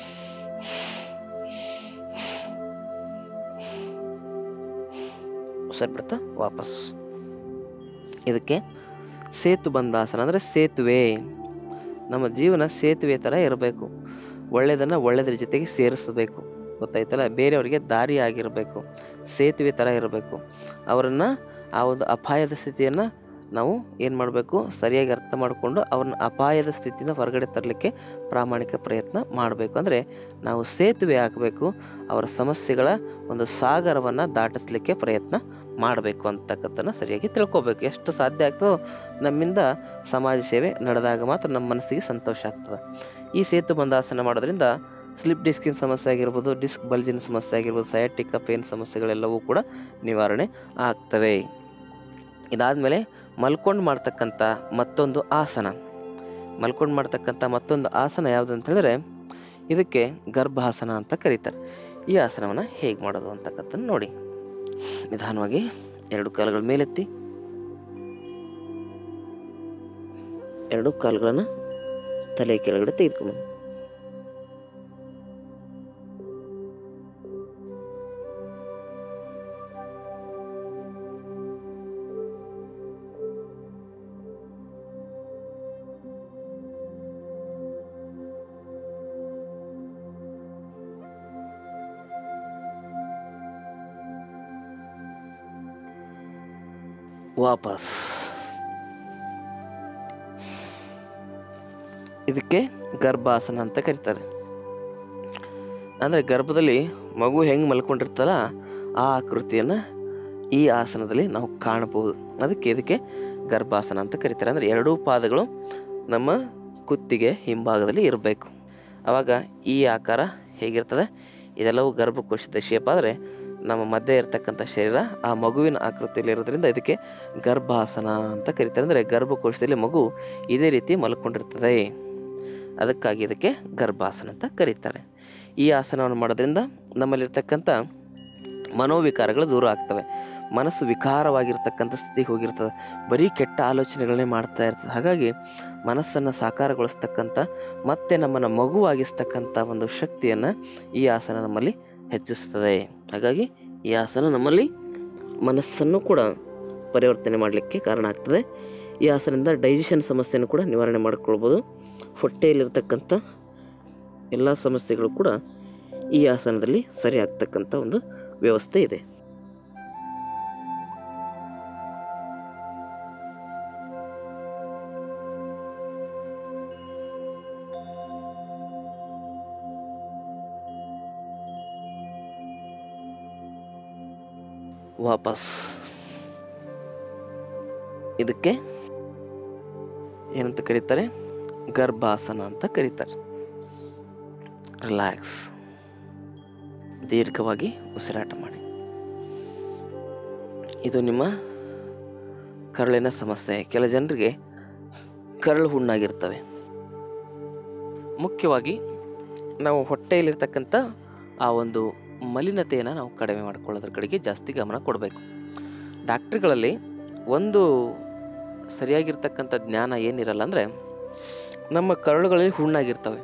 ಉಸಿರು ಬಿಡ್ತಾ ವಾಪಸ್ ಇದಕ್ಕೆ ಸೇತು ಬಂದಾಸನ ಅಂದರೆ ಸೇತುವೆ ನಮ್ಮ ಜೀವನ ಸೇತುವೆ ಥರ ಇರಬೇಕು ಒಳ್ಳೆಯದನ್ನು ಒಳ್ಳೆಯದ್ರ ಜೊತೆಗೆ ಸೇರಿಸಬೇಕು ಗೊತ್ತಾಯ್ತಲ್ಲ ಬೇರೆಯವರಿಗೆ ದಾರಿ ಆಗಿರಬೇಕು ಸೇತುವೆ ಥರ ಇರಬೇಕು ಅವರನ್ನು ಆ ಒಂದು ಅಪಾಯದ ಸ್ಥಿತಿಯನ್ನು ನಾವು ಏನು ಮಾಡಬೇಕು ಸರಿಯಾಗಿ ಅರ್ಥ ಮಾಡಿಕೊಂಡು ಅವ್ರನ್ನ ಅಪಾಯದ ಸ್ಥಿತಿಯಿಂದ ಹೊರಗಡೆ ತರಲಿಕ್ಕೆ ಪ್ರಾಮಾಣಿಕ ಪ್ರಯತ್ನ ಮಾಡಬೇಕು ಅಂದರೆ ನಾವು ಸೇತುವೆ ಹಾಕಬೇಕು ಅವರ ಸಮಸ್ಯೆಗಳ ಒಂದು ಸಾಗರವನ್ನು ದಾಟಿಸ್ಲಿಕ್ಕೆ ಪ್ರಯತ್ನ ಮಾಡಬೇಕು ಅಂತಕ್ಕಂಥನ್ನ ಸರಿಯಾಗಿ ತಿಳ್ಕೊಬೇಕು ಎಷ್ಟು ಸಾಧ್ಯ ಆಗ್ತದೋ ನಮ್ಮಿಂದ ಸಮಾಜ ಸೇವೆ ನಡೆದಾಗ ಮಾತ್ರ ನಮ್ಮ ಮನಸ್ಸಿಗೆ ಸಂತೋಷ ಆಗ್ತದೆ ಈ ಸೇತು ಬಂದಾಸನ ಮಾಡೋದ್ರಿಂದ ಸ್ಲಿಪ್ ಡಿಸ್ಕಿನ ಸಮಸ್ಯೆ ಆಗಿರ್ಬೋದು ಡಿಸ್ಕ್ ಬಲ್ಜಿನ ಸಮಸ್ಯೆ ಆಗಿರ್ಬೋದು ಸಯಾಟಿಕ ಪೇನ್ ಸಮಸ್ಯೆಗಳೆಲ್ಲವೂ ಕೂಡ ನಿವಾರಣೆ ಆಗ್ತವೆ ಇದಾದಮೇಲೆ ಮಲ್ಕೊಂಡು ಮಾಡ್ತಕ್ಕಂಥ ಮತ್ತೊಂದು ಆಸನ ಮಲ್ಕೊಂಡು ಮಾಡ್ತಕ್ಕಂಥ ಮತ್ತೊಂದು ಆಸನ ಯಾವುದು ಅಂತ ಹೇಳಿದ್ರೆ ಇದಕ್ಕೆ ಗರ್ಭಾಸನ ಅಂತ ಕರೀತಾರೆ ಈ ಆಸನವನ್ನು ಹೇಗೆ ಮಾಡೋದು ಅಂತಕ್ಕಂಥದ್ದು ನೋಡಿ ನಿಧಾನವಾಗಿ ಎರಡು ಕಾಲುಗಳ ಮೇಲೆತ್ತಿ ಎರಡು ಕಾಲುಗಳನ್ನು ತಲೆ ಕೆಳಗಡೆ ತೆಗೆದುಕೊಂಡು ವಾಪಸ್ ಇದಕ್ಕೆ ಗರ್ಭಾಸನ ಅಂತ ಕರೀತಾರೆ ಅಂದರೆ ಗರ್ಭದಲ್ಲಿ ಮಗು ಹೆಂಗೆ ಮಲ್ಕೊಂಡಿರ್ತಲ್ಲ ಆ ಆಕೃತಿಯನ್ನು ಈ ಆಸನದಲ್ಲಿ ನಾವು ಕಾಣಬಹುದು ಅದಕ್ಕೆ ಇದಕ್ಕೆ ಗರ್ಭಾಸನ ಅಂತ ಕರೀತಾರೆ ಅಂದರೆ ಎರಡೂ ಪಾದಗಳು ನಮ್ಮ ಕುತ್ತಿಗೆ ಹಿಂಭಾಗದಲ್ಲಿ ಇರಬೇಕು ಆವಾಗ ಈ ಆಕಾರ ಹೇಗಿರ್ತದೆ ಇದೆಲ್ಲವೂ ಗರ್ಭಕೋಶದ ಶೇಪ್ ಆದರೆ ನಮ್ಮ ಮಧ್ಯೆ ಇರತಕ್ಕಂಥ ಶರೀರ ಆ ಮಗುವಿನ ಆಕೃತಿಯಲ್ಲಿ ಇರೋದ್ರಿಂದ ಇದಕ್ಕೆ ಗರ್ಭಾಸನ ಅಂತ ಕರೀತಾರೆ ಅಂದರೆ ಗರ್ಭಕೋಶದಲ್ಲಿ ಮಗು ಇದೇ ರೀತಿ ಮಲ್ಕೊಂಡಿರ್ತದೆ ಅದಕ್ಕಾಗಿ ಇದಕ್ಕೆ ಗರ್ಭಾಸನ ಅಂತ ಕರೀತಾರೆ ಈ ಆಸನವನ್ನು ಮಾಡೋದ್ರಿಂದ ನಮ್ಮಲ್ಲಿರ್ತಕ್ಕಂಥ ಮನೋವಿಕಾರಗಳು ದೂರ ಆಗ್ತವೆ ಮನಸ್ಸು ವಿಕಾರವಾಗಿರ್ತಕ್ಕಂಥ ಸ್ಥಿತಿಗೆ ಹೋಗಿರ್ತದೆ ಬರೀ ಕೆಟ್ಟ ಆಲೋಚನೆಗಳನ್ನೇ ಮಾಡ್ತಾ ಇರ್ತದೆ ಹಾಗಾಗಿ ಮನಸ್ಸನ್ನು ಸಾಕಾರಗೊಳಿಸ್ತಕ್ಕಂಥ ಮತ್ತೆ ನಮ್ಮನ್ನು ಮಗುವಾಗಿಸ್ತಕ್ಕಂಥ ಒಂದು ಶಕ್ತಿಯನ್ನು ಈ ಆಸನ ನಮ್ಮಲ್ಲಿ ಹೆಚ್ಚಿಸ್ತದೆ ಹಾಗಾಗಿ ಈ ಆಸನ ನಮ್ಮಲ್ಲಿ ಮನಸ್ಸನ್ನು ಕೂಡ ಪರಿವರ್ತನೆ ಮಾಡಲಿಕ್ಕೆ ಕಾರಣ ಆಗ್ತದೆ ಈ ಆಸನದಿಂದ ಡೈಜೆಷನ್ ಸಮಸ್ಯೆಯನ್ನು ಕೂಡ ನಿವಾರಣೆ ಮಾಡಿಕೊಳ್ಬೋದು ಹೊಟ್ಟೆಯಲ್ಲಿರ್ತಕ್ಕಂಥ ಎಲ್ಲ ಸಮಸ್ಯೆಗಳು ಕೂಡ ಈ ಆಸನದಲ್ಲಿ ಸರಿ ಆಗ್ತಕ್ಕಂಥ ಒಂದು ವ್ಯವಸ್ಥೆ ಇದೆ ವಾಪಸ್ ಇದಕ್ಕೆ ಏನಂತ ಕರೀತಾರೆ ಗರ್ಭಾಸನ ಅಂತ ಕರೀತಾರೆ ರಿಲ್ಯಾಕ್ಸ್ ದೀರ್ಘವಾಗಿ ಉಸಿರಾಟ ಮಾಡಿ ಇದು ನಿಮ್ಮ ಕರಳಿನ ಸಮಸ್ಯೆ ಕೆಲ ಜನರಿಗೆ ಕರಳು ಹುಣ್ಣಾಗಿರ್ತವೆ ಮುಖ್ಯವಾಗಿ ನಾವು ಹೊಟ್ಟೆಯಲ್ಲಿರ್ತಕ್ಕಂಥ ಆ ಒಂದು ಮಲಿನತೆಯನ್ನು ನಾವು ಕಡಿಮೆ ಮಾಡ್ಕೊಳ್ಳೋದ್ರ ಕಡೆಗೆ ಜಾಸ್ತಿ ಗಮನ ಕೊಡಬೇಕು ಡಾಕ್ಟ್ರುಗಳಲ್ಲಿ ಒಂದು ಸರಿಯಾಗಿರ್ತಕ್ಕಂಥ ಜ್ಞಾನ ಏನಿರಲ್ಲ ಅಂದರೆ ನಮ್ಮ ಕರಳುಗಳಲ್ಲಿ ಹುಣ್ಣಾಗಿರ್ತವೆ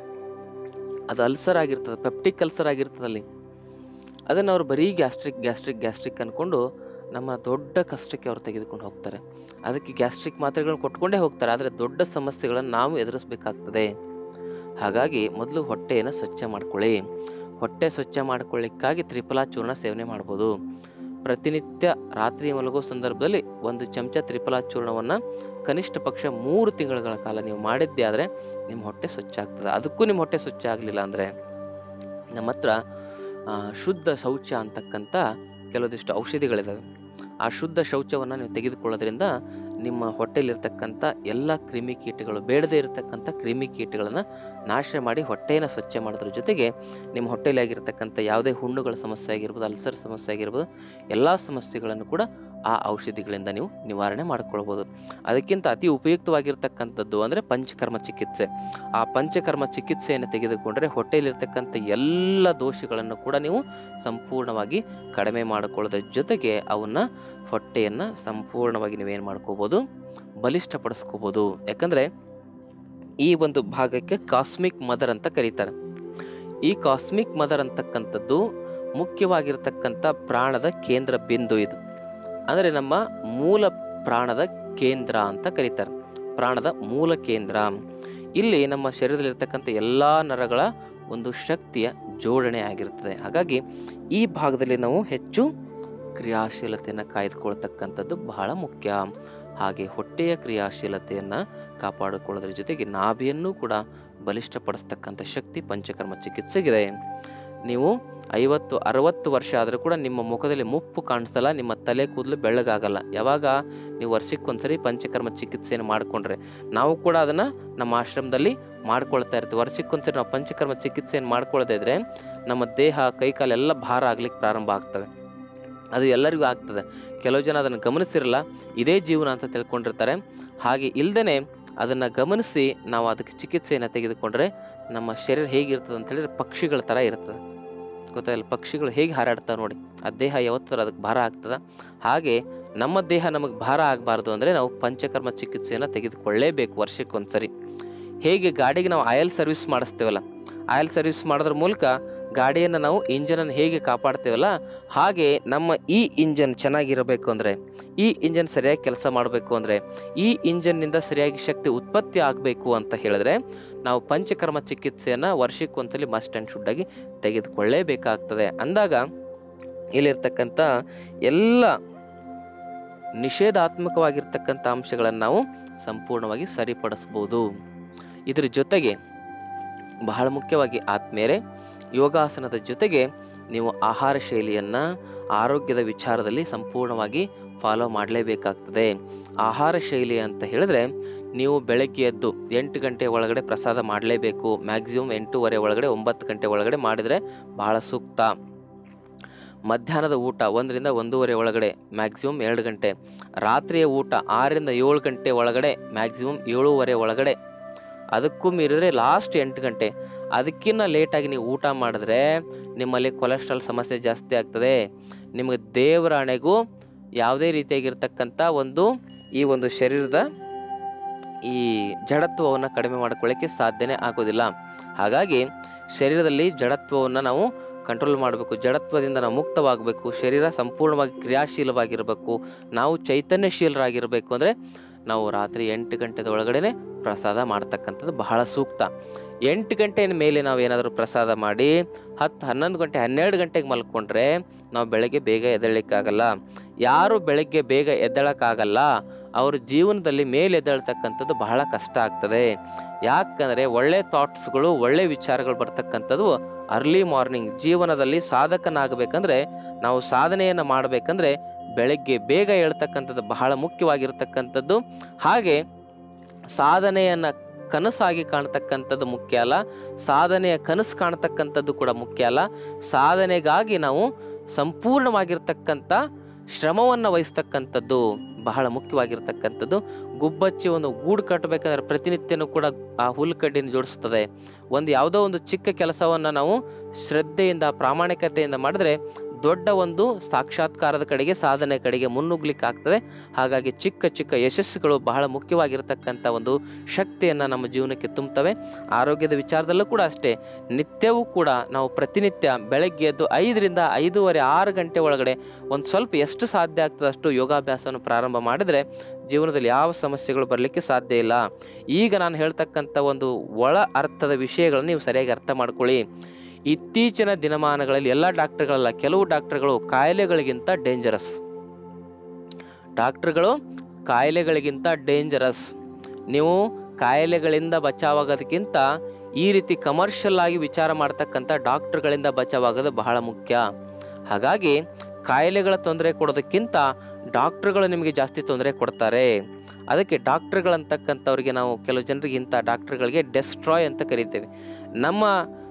ಅದು ಅಲ್ಸರ್ ಆಗಿರ್ತದೆ ಪೆಪ್ಟಿಕ್ ಅಲ್ಸರ್ ಆಗಿರ್ತದೆ ಅಲ್ಲಿ ಅದನ್ನು ಅವರು ಬರೀ ಗ್ಯಾಸ್ಟ್ರಿಕ್ ಗ್ಯಾಸ್ಟ್ರಿಕ್ ಗ್ಯಾಸ್ಟ್ರಿಕ್ ಅಂದ್ಕೊಂಡು ನಮ್ಮ ದೊಡ್ಡ ಕಷ್ಟಕ್ಕೆ ಅವರು ತೆಗೆದುಕೊಂಡು ಹೋಗ್ತಾರೆ ಅದಕ್ಕೆ ಗ್ಯಾಸ್ಟ್ರಿಕ್ ಮಾತ್ರೆಗಳನ್ನ ಕೊಟ್ಕೊಂಡೇ ಹೋಗ್ತಾರೆ ಆದರೆ ದೊಡ್ಡ ಸಮಸ್ಯೆಗಳನ್ನು ನಾವು ಎದುರಿಸಬೇಕಾಗ್ತದೆ ಹಾಗಾಗಿ ಮೊದಲು ಹೊಟ್ಟೆಯನ್ನು ಸ್ವಚ್ಛ ಮಾಡ್ಕೊಳ್ಳಿ ಹೊಟ್ಟೆ ಸ್ವಚ್ಛ ಮಾಡ್ಕೊಳ್ಳಿಕ್ಕಾಗಿ ತ್ರಿಫಲಾ ಚೂರ್ಣ ಸೇವನೆ ಮಾಡ್ಬೋದು ಪ್ರತಿನಿತ್ಯ ರಾತ್ರಿ ಮಲಗೋ ಸಂದರ್ಭದಲ್ಲಿ ಒಂದು ಚಮಚ ತ್ರಿಫಲಾ ಚೂರ್ಣವನ್ನು ಕನಿಷ್ಠ ಪಕ್ಷ ಮೂರು ತಿಂಗಳ ಕಾಲ ನೀವು ಮಾಡಿದ್ದೇ ಆದರೆ ನಿಮ್ಮ ಹೊಟ್ಟೆ ಸ್ವಚ್ಛ ಆಗ್ತದೆ ಅದಕ್ಕೂ ನಿಮ್ಮ ಹೊಟ್ಟೆ ಸ್ವಚ್ಛ ಆಗಲಿಲ್ಲ ಅಂದರೆ ನಮ್ಮ ಹತ್ರ ಆ, ಶುದ್ಧ ಶೌಚ ಅಂತಕ್ಕಂಥ ಕೆಲವೊಂದಿಷ್ಟು ಔಷಧಿಗಳಿದ್ದಾವೆ ಆ ಶುದ್ಧ ಶೌಚವನ್ನು ನೀವು ತೆಗೆದುಕೊಳ್ಳೋದ್ರಿಂದ ನಿಮ್ಮ ಹೊಟ್ಟೆಯಲ್ಲಿರ್ತಕ್ಕಂಥ ಎಲ್ಲ ಕ್ರಿಮಿಕೀಟಗಳು ಬೇಡದೇ ಇರತಕ್ಕಂಥ ಕ್ರಿಮಿಕೀಟಗಳನ್ನು ನಾಶ ಮಾಡಿ ಹೊಟ್ಟೆಯನ್ನು ಸ್ವಚ್ಛ ಮಾಡೋದ್ರ ಜೊತೆಗೆ ನಿಮ್ಮ ಹೊಟ್ಟೆಯಲ್ಲಿ ಆಗಿರ್ತಕ್ಕಂಥ ಯಾವುದೇ ಹುಣ್ಣುಗಳ ಸಮಸ್ಯೆ ಆಗಿರ್ಬೋದು ಅಲ್ಸರ್ ಸಮಸ್ಯೆ ಆಗಿರ್ಬೋದು ಎಲ್ಲ ಸಮಸ್ಯೆಗಳನ್ನು ಕೂಡ ಆ ಔಷಧಿಗಳಿಂದ ನೀವು ನಿವಾರಣೆ ಮಾಡ್ಕೊಳ್ಬೋದು ಅದಕ್ಕಿಂತ ಅತಿ ಉಪಯುಕ್ತವಾಗಿರ್ತಕ್ಕಂಥದ್ದು ಅಂದರೆ ಪಂಚಕರ್ಮ ಚಿಕಿತ್ಸೆ ಆ ಪಂಚಕರ್ಮ ಚಿಕಿತ್ಸೆಯನ್ನು ತೆಗೆದುಕೊಂಡರೆ ಹೊಟ್ಟೆಯಲ್ಲಿರ್ತಕ್ಕಂಥ ಎಲ್ಲ ದೋಷಗಳನ್ನು ಕೂಡ ನೀವು ಸಂಪೂರ್ಣವಾಗಿ ಕಡಿಮೆ ಮಾಡಿಕೊಳ್ಳೋದ್ರ ಜೊತೆಗೆ ಅವನ್ನ ಹೊಟ್ಟೆಯನ್ನು ಸಂಪೂರ್ಣವಾಗಿ ನೀವೇನು ಮಾಡ್ಕೋಬೋದು ಬಲಿಷ್ಠಪಡಿಸ್ಕೋಬೋದು ಯಾಕಂದರೆ ಈ ಒಂದು ಭಾಗಕ್ಕೆ ಕಾಸ್ಮಿಕ್ ಮದರ್ ಅಂತ ಕರೀತಾರೆ ಈ ಕಾಸ್ಮಿಕ್ ಮದರ್ ಅಂತಕ್ಕಂಥದ್ದು ಮುಖ್ಯವಾಗಿರ್ತಕ್ಕಂಥ ಪ್ರಾಣದ ಕೇಂದ್ರ ಬಿಂದು ಇದು ಅಂದರೆ ನಮ್ಮ ಮೂಲ ಪ್ರಾಣದ ಕೇಂದ್ರ ಅಂತ ಕರೀತಾರೆ ಪ್ರಾಣದ ಮೂಲ ಕೇಂದ್ರ ಇಲ್ಲಿ ನಮ್ಮ ಶರೀರದಲ್ಲಿರ್ತಕ್ಕಂಥ ಎಲ್ಲ ನರಗಳ ಒಂದು ಶಕ್ತಿಯ ಜೋಡಣೆ ಆಗಿರ್ತದೆ ಹಾಗಾಗಿ ಈ ಭಾಗದಲ್ಲಿ ನಾವು ಹೆಚ್ಚು ಕ್ರಿಯಾಶೀಲತೆಯನ್ನು ಕಾಯ್ದುಕೊಳ್ತಕ್ಕಂಥದ್ದು ಬಹಳ ಮುಖ್ಯ ಹಾಗೆ ಹೊಟ್ಟೆಯ ಕ್ರಿಯಾಶೀಲತೆಯನ್ನು ಕಾಪಾಡಿಕೊಳ್ಳೋದ್ರ ಜೊತೆಗೆ ನಾಭಿಯನ್ನು ಕೂಡ ಬಲಿಷ್ಠಪಡಿಸ್ತಕ್ಕಂಥ ಶಕ್ತಿ ಪಂಚಕರ್ಮ ಚಿಕಿತ್ಸೆಗಿದೆ ನೀವು ಐವತ್ತು ಅರವತ್ತು ವರ್ಷ ಆದರೂ ಕೂಡ ನಿಮ್ಮ ಮುಖದಲ್ಲಿ ಮುಪ್ಪು ಕಾಣಿಸಲ್ಲ ನಿಮ್ಮ ತಲೆ ಕೂದಲು ಬೆಳ್ಳಗಾಗಲ್ಲ ಯಾವಾಗ ನೀವು ವರ್ಷಕ್ಕೊಂದ್ಸರಿ ಪಂಚಕರ್ಮ ಚಿಕಿತ್ಸೆಯನ್ನು ಮಾಡಿಕೊಂಡ್ರೆ ನಾವು ಕೂಡ ಅದನ್ನು ನಮ್ಮ ಆಶ್ರಮದಲ್ಲಿ ಮಾಡ್ಕೊಳ್ತಾ ಇರ್ತೀವಿ ವರ್ಷಕ್ಕೊಂದ್ಸರಿ ನಾವು ಪಂಚಕರ್ಮ ಚಿಕಿತ್ಸೆಯನ್ನು ಮಾಡ್ಕೊಳ್ಳದೇ ಇದ್ರೆ ನಮ್ಮ ದೇಹ ಕೈಕಾಲೆಲ್ಲ ಭಾರ ಆಗ್ಲಿಕ್ಕೆ ಪ್ರಾರಂಭ ಆಗ್ತವೆ ಅದು ಎಲ್ಲರಿಗೂ ಆಗ್ತದೆ ಕೆಲವು ಜನ ಅದನ್ನು ಗಮನಿಸಿರಲ್ಲ ಇದೇ ಜೀವನ ಅಂತ ತಿಳ್ಕೊಂಡಿರ್ತಾರೆ ಹಾಗೆ ಇಲ್ದೇ ಅದನ್ನು ಗಮನಿಸಿ ನಾವು ಅದಕ್ಕೆ ಚಿಕಿತ್ಸೆಯನ್ನು ತೆಗೆದುಕೊಂಡ್ರೆ ನಮ್ಮ ಶರೀರ ಹೇಗಿರ್ತದೆ ಅಂತ ಹೇಳಿದ್ರೆ ಪಕ್ಷಿಗಳ ಥರ ಇರ್ತದೆ ಗೊತ್ತಾಗಿಲ್ಲ ಪಕ್ಷಿಗಳು ಹೇಗೆ ಹಾರಾಡ್ತಾವೆ ನೋಡಿ ಆ ದೇಹ ಯಾವತ್ತರ ಅದಕ್ಕೆ ಭಾರ ಆಗ್ತದೆ ಹಾಗೆ ನಮ್ಮ ದೇಹ ನಮಗೆ ಭಾರ ಆಗಬಾರ್ದು ಅಂದರೆ ನಾವು ಪಂಚಕರ್ಮ ಚಿಕಿತ್ಸೆಯನ್ನು ತೆಗೆದುಕೊಳ್ಳೇಬೇಕು ವರ್ಷಕ್ಕೊಂದ್ಸರಿ ಹೇಗೆ ಗಾಡಿಗೆ ನಾವು ಆಯಲ್ ಸರ್ವಿಸ್ ಮಾಡಿಸ್ತೇವಲ್ಲ ಆಯಲ್ ಸರ್ವಿಸ್ ಮಾಡೋದ್ರ ಮೂಲಕ ಗಾಡಿಯನ್ನು ನಾವು ಇಂಜನನ್ನು ಹೇಗೆ ಕಾಪಾಡ್ತೇವಲ್ಲ ಹಾಗೆ ನಮ್ಮ ಈ ಇಂಜನ್ ಚೆನ್ನಾಗಿರಬೇಕು ಅಂದರೆ ಈ ಇಂಜನ್ ಸರಿಯಾಗಿ ಕೆಲಸ ಮಾಡಬೇಕು ಅಂದರೆ ಈ ಇಂಜನ್ನಿಂದ ಸರಿಯಾಗಿ ಶಕ್ತಿ ಉತ್ಪತ್ತಿ ಆಗಬೇಕು ಅಂತ ಹೇಳಿದ್ರೆ ನಾವು ಪಂಚಕರ್ಮ ಚಿಕಿತ್ಸೆಯನ್ನು ವರ್ಷಕ್ಕೊಂದ್ಸಲಿ ಮಸ್ಟ್ ಆ್ಯಂಡ್ ಶುಡ್ಡಾಗಿ ತೆಗೆದುಕೊಳ್ಳೇಬೇಕಾಗ್ತದೆ ಅಂದಾಗ ಇಲ್ಲಿರ್ತಕ್ಕಂಥ ಎಲ್ಲ ನಿಷೇಧಾತ್ಮಕವಾಗಿರ್ತಕ್ಕಂಥ ಅಂಶಗಳನ್ನು ನಾವು ಸಂಪೂರ್ಣವಾಗಿ ಸರಿಪಡಿಸ್ಬೋದು ಇದರ ಜೊತೆಗೆ ಬಹಳ ಮುಖ್ಯವಾಗಿ ಆದ್ಮೇಲೆ ಯೋಗಾಸನದ ಜೊತೆಗೆ ನೀವು ಆಹಾರ ಶೈಲಿಯನ್ನು ಆರೋಗ್ಯದ ವಿಚಾರದಲ್ಲಿ ಸಂಪೂರ್ಣವಾಗಿ ಫಾಲೋ ಮಾಡಲೇಬೇಕಾಗ್ತದೆ ಆಹಾರ ಶೈಲಿ ಅಂತ ಹೇಳಿದ್ರೆ ನೀವು ಬೆಳಗ್ಗೆ ಎದ್ದು ಎಂಟು ಗಂಟೆ ಒಳಗಡೆ ಪ್ರಸಾದ ಮಾಡಲೇಬೇಕು ಮ್ಯಾಕ್ಸಿಮಮ್ ಎಂಟೂವರೆ ಒಳಗಡೆ ಒಂಬತ್ತು ಗಂಟೆ ಒಳಗಡೆ ಮಾಡಿದರೆ ಬಹಳ ಸೂಕ್ತ ಮಧ್ಯಾಹ್ನದ ಊಟ ಒಂದರಿಂದ ಒಂದೂವರೆ ಒಳಗಡೆ ಮ್ಯಾಕ್ಸಿಮಮ್ ಎರಡು ಗಂಟೆ ರಾತ್ರಿಯ ಊಟ ಆರರಿಂದ ಏಳು ಗಂಟೆ ಒಳಗಡೆ ಮ್ಯಾಕ್ಸಿಮಮ್ ಏಳೂವರೆ ಒಳಗಡೆ ಅದಕ್ಕೂ ಮೀರಿದ್ರೆ ಲಾಸ್ಟ್ ಎಂಟು ಗಂಟೆ ಅದಕ್ಕಿಂತ ಲೇಟಾಗಿ ನೀವು ಊಟ ಮಾಡಿದ್ರೆ ನಿಮ್ಮಲ್ಲಿ ಕೊಲೆಸ್ಟ್ರಾಲ್ ಸಮಸ್ಯೆ ಜಾಸ್ತಿ ಆಗ್ತದೆ ನಿಮಗೆ ದೇವರ ಹಣೆಗೂ ಯಾವುದೇ ರೀತಿಯಾಗಿರ್ತಕ್ಕಂಥ ಒಂದು ಈ ಒಂದು ಶರೀರದ ಈ ಜಡತ್ವವನ್ನು ಕಡಿಮೆ ಮಾಡ್ಕೊಳ್ಳೋಕ್ಕೆ ಸಾಧ್ಯನೇ ಆಗೋದಿಲ್ಲ ಹಾಗಾಗಿ ಶರೀರದಲ್ಲಿ ಜಡತ್ವವನ್ನು ನಾವು ಕಂಟ್ರೋಲ್ ಮಾಡಬೇಕು ಜಡತ್ವದಿಂದ ನಾವು ಮುಕ್ತವಾಗಬೇಕು ಶರೀರ ಸಂಪೂರ್ಣವಾಗಿ ಕ್ರಿಯಾಶೀಲವಾಗಿರಬೇಕು ನಾವು ಚೈತನ್ಯಶೀಲರಾಗಿರಬೇಕು ಅಂದರೆ ನಾವು ರಾತ್ರಿ ಎಂಟು ಗಂಟೆದ ಒಳಗಡೆ ಪ್ರಸಾದ ಮಾಡ್ತಕ್ಕಂಥದ್ದು ಬಹಳ ಸೂಕ್ತ ಎಂಟು ಗಂಟೆಯ ಮೇಲೆ ನಾವು ಏನಾದರೂ ಪ್ರಸಾದ ಮಾಡಿ ಹತ್ತು ಹನ್ನೊಂದು ಗಂಟೆ ಹನ್ನೆರಡು ಗಂಟೆಗೆ ಮಲ್ಕೊಂಡ್ರೆ ನಾವು ಬೆಳಗ್ಗೆ ಬೇಗ ಎದ್ದೇಳಲಿಕ್ಕಾಗಲ್ಲ ಯಾರು ಬೆಳಗ್ಗೆ ಬೇಗ ಎದ್ದೇಳಕ್ಕಾಗಲ್ಲ ಅವ್ರ ಜೀವನದಲ್ಲಿ ಮೇಲೆ ಎದ್ದೇಳ್ತಕ್ಕಂಥದ್ದು ಬಹಳ ಕಷ್ಟ ಆಗ್ತದೆ ಯಾಕಂದರೆ ಒಳ್ಳೆ ಥಾಟ್ಸ್ಗಳು ಒಳ್ಳೆ ವಿಚಾರಗಳು ಬರ್ತಕ್ಕಂಥದ್ದು ಅರ್ಲಿ ಮಾರ್ನಿಂಗ್ ಜೀವನದಲ್ಲಿ ಸಾಧಕನಾಗಬೇಕಂದ್ರೆ ನಾವು ಸಾಧನೆಯನ್ನು ಮಾಡಬೇಕಂದ್ರೆ ಬೆಳಗ್ಗೆ ಬೇಗ ಹೇಳ್ತಕ್ಕಂಥದ್ದು ಬಹಳ ಮುಖ್ಯವಾಗಿರ್ತಕ್ಕಂಥದ್ದು ಹಾಗೆ ಸಾಧನೆಯನ್ನು ಕನಸಾಗಿ ಕಾಣ್ತಕ್ಕಂಥದ್ದು ಮುಖ್ಯ ಅಲ್ಲ ಸಾಧನೆಯ ಕನಸು ಕಾಣ್ತಕ್ಕಂಥದ್ದು ಕೂಡ ಮುಖ್ಯ ಅಲ್ಲ ಸಾಧನೆಗಾಗಿ ನಾವು ಸಂಪೂರ್ಣವಾಗಿರ್ತಕ್ಕಂಥ ಶ್ರಮವನ್ನು ವಹಿಸ್ತಕ್ಕಂಥದ್ದು ಬಹಳ ಮುಖ್ಯವಾಗಿರ್ತಕ್ಕಂಥದ್ದು ಗುಬ್ಬಚ್ಚಿ ಒಂದು ಗೂಡು ಕಟ್ಟಬೇಕಾದ್ರೆ ಪ್ರತಿನಿತ್ಯನೂ ಕೂಡ ಆ ಹುಲ್ಕಡ್ಡಿನ ಜೋಡಿಸ್ತದೆ ಒಂದು ಯಾವುದೋ ಒಂದು ಚಿಕ್ಕ ಕೆಲಸವನ್ನು ನಾವು ಶ್ರದ್ಧೆಯಿಂದ ಪ್ರಾಮಾಣಿಕತೆಯಿಂದ ಮಾಡಿದ್ರೆ ದೊಡ್ಡ ಒಂದು ಸಾಕ್ಷಾತ್ಕಾರದ ಕಡೆಗೆ ಸಾಧನೆ ಕಡೆಗೆ ಮುನ್ನುಗ್ಲಿಕ್ಕೆ ಆಗ್ತದೆ ಹಾಗಾಗಿ ಚಿಕ್ಕ ಚಿಕ್ಕ ಯಶಸ್ಸುಗಳು ಬಹಳ ಮುಖ್ಯವಾಗಿರ್ತಕ್ಕಂಥ ಒಂದು ಶಕ್ತಿಯನ್ನು ನಮ್ಮ ಜೀವನಕ್ಕೆ ತುಂಬುತ್ತವೆ ಆರೋಗ್ಯದ ವಿಚಾರದಲ್ಲೂ ಕೂಡ ಅಷ್ಟೇ ನಿತ್ಯವೂ ಕೂಡ ನಾವು ಪ್ರತಿನಿತ್ಯ ಬೆಳಗ್ಗೆ ಎದ್ದು ಐದರಿಂದ ಐದೂವರೆ ಆರು ಗಂಟೆ ಒಳಗಡೆ ಒಂದು ಸ್ವಲ್ಪ ಎಷ್ಟು ಸಾಧ್ಯ ಆಗ್ತದೆ ಅಷ್ಟು ಯೋಗಾಭ್ಯಾಸವನ್ನು ಪ್ರಾರಂಭ ಮಾಡಿದರೆ ಜೀವನದಲ್ಲಿ ಯಾವ ಸಮಸ್ಯೆಗಳು ಬರಲಿಕ್ಕೆ ಸಾಧ್ಯ ಇಲ್ಲ ಈಗ ನಾನು ಹೇಳ್ತಕ್ಕಂಥ ಒಂದು ಒಳ ಅರ್ಥದ ವಿಷಯಗಳನ್ನು ನೀವು ಸರಿಯಾಗಿ ಅರ್ಥ ಮಾಡ್ಕೊಳ್ಳಿ ಇತ್ತೀಚಿನ ದಿನಮಾನಗಳಲ್ಲಿ ಎಲ್ಲ ಡಾಕ್ಟರ್ಗಳಲ್ಲ ಕೆಲವು ಡಾಕ್ಟರ್ಗಳು ಕಾಯಿಲೆಗಳಿಗಿಂತ ಡೇಂಜರಸ್ ಡಾಕ್ಟರ್ಗಳು ಕಾಯಿಲೆಗಳಿಗಿಂತ ಡೇಂಜರಸ್ ನೀವು ಕಾಯಿಲೆಗಳಿಂದ ಬಚಾವಾಗೋದಕ್ಕಿಂತ ಈ ರೀತಿ ಕಮರ್ಷಿಯಲ್ ಆಗಿ ವಿಚಾರ ಮಾಡ್ತಕ್ಕಂಥ ಡಾಕ್ಟರ್ಗಳಿಂದ ಬಚಾವಾಗೋದು ಬಹಳ ಮುಖ್ಯ ಹಾಗಾಗಿ ಕಾಯಿಲೆಗಳ ತೊಂದರೆ ಕೊಡೋದಕ್ಕಿಂತ ಡಾಕ್ಟರ್ಗಳು ನಿಮಗೆ ಜಾಸ್ತಿ ತೊಂದರೆ ಕೊಡ್ತಾರೆ ಅದಕ್ಕೆ ಡಾಕ್ಟರ್ಗಳಂತಕ್ಕಂಥವ್ರಿಗೆ ನಾವು ಕೆಲವು ಜನರಿಗೆ ಇಂಥ ಡಾಕ್ಟರ್ಗಳಿಗೆ ಡೆಸ್ಟ್ರಾಯ್ ಅಂತ ಕರಿತೇವೆ ನಮ್ಮ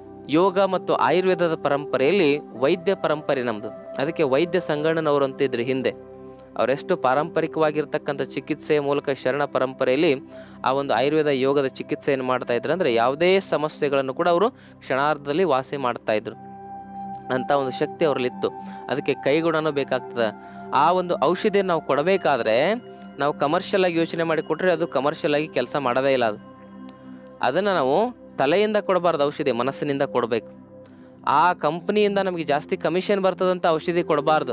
ಯೋಗ ಮತ್ತು ಆಯುರ್ವೇದದ ಪರಂಪರೆಯಲ್ಲಿ ವೈದ್ಯ ಪರಂಪರೆ ನಮ್ಮದು ಅದಕ್ಕೆ ವೈದ್ಯ ಸಂಗಣ್ಣನವರು ಅಂತ ಇದ್ರು ಹಿಂದೆ ಅವರೆಷ್ಟು ಪಾರಂಪರಿಕವಾಗಿರ್ತಕ್ಕಂಥ ಚಿಕಿತ್ಸೆಯ ಮೂಲಕ ಶರಣ ಪರಂಪರೆಯಲ್ಲಿ ಆ ಒಂದು ಆಯುರ್ವೇದ ಯೋಗದ ಚಿಕಿತ್ಸೆಯನ್ನು ಮಾಡ್ತಾ ಇದ್ರು ಅಂದರೆ ಯಾವುದೇ ಸಮಸ್ಯೆಗಳನ್ನು ಕೂಡ ಅವರು ಕ್ಷಣಾರ್ಧದಲ್ಲಿ ವಾಸಿ ಮಾಡ್ತಾ ಇದ್ರು ಅಂತ ಒಂದು ಶಕ್ತಿ ಅವರಲ್ಲಿತ್ತು ಅದಕ್ಕೆ ಕೈಗುಣನೂ ಬೇಕಾಗ್ತದೆ ಆ ಒಂದು ಔಷಧಿಯನ್ನು ನಾವು ಕೊಡಬೇಕಾದ್ರೆ ನಾವು ಕಮರ್ಷಿಯಲ್ ಆಗಿ ಯೋಚನೆ ಮಾಡಿ ಕೊಟ್ಟರೆ ಅದು ಕಮರ್ಷಿಯಲ್ ಆಗಿ ಕೆಲಸ ಮಾಡೋದೇ ಇಲ್ಲ ಅದು ಅದನ್ನು ನಾವು ತಲೆಯಿಂದ ಕೊಡಬಾರ್ದು ಔಷಧಿ ಮನಸ್ಸಿನಿಂದ ಕೊಡಬೇಕು ಆ ಕಂಪ್ನಿಯಿಂದ ನಮಗೆ ಜಾಸ್ತಿ ಕಮಿಷನ್ ಬರ್ತದಂತ ಔಷಧಿ ಕೊಡಬಾರ್ದು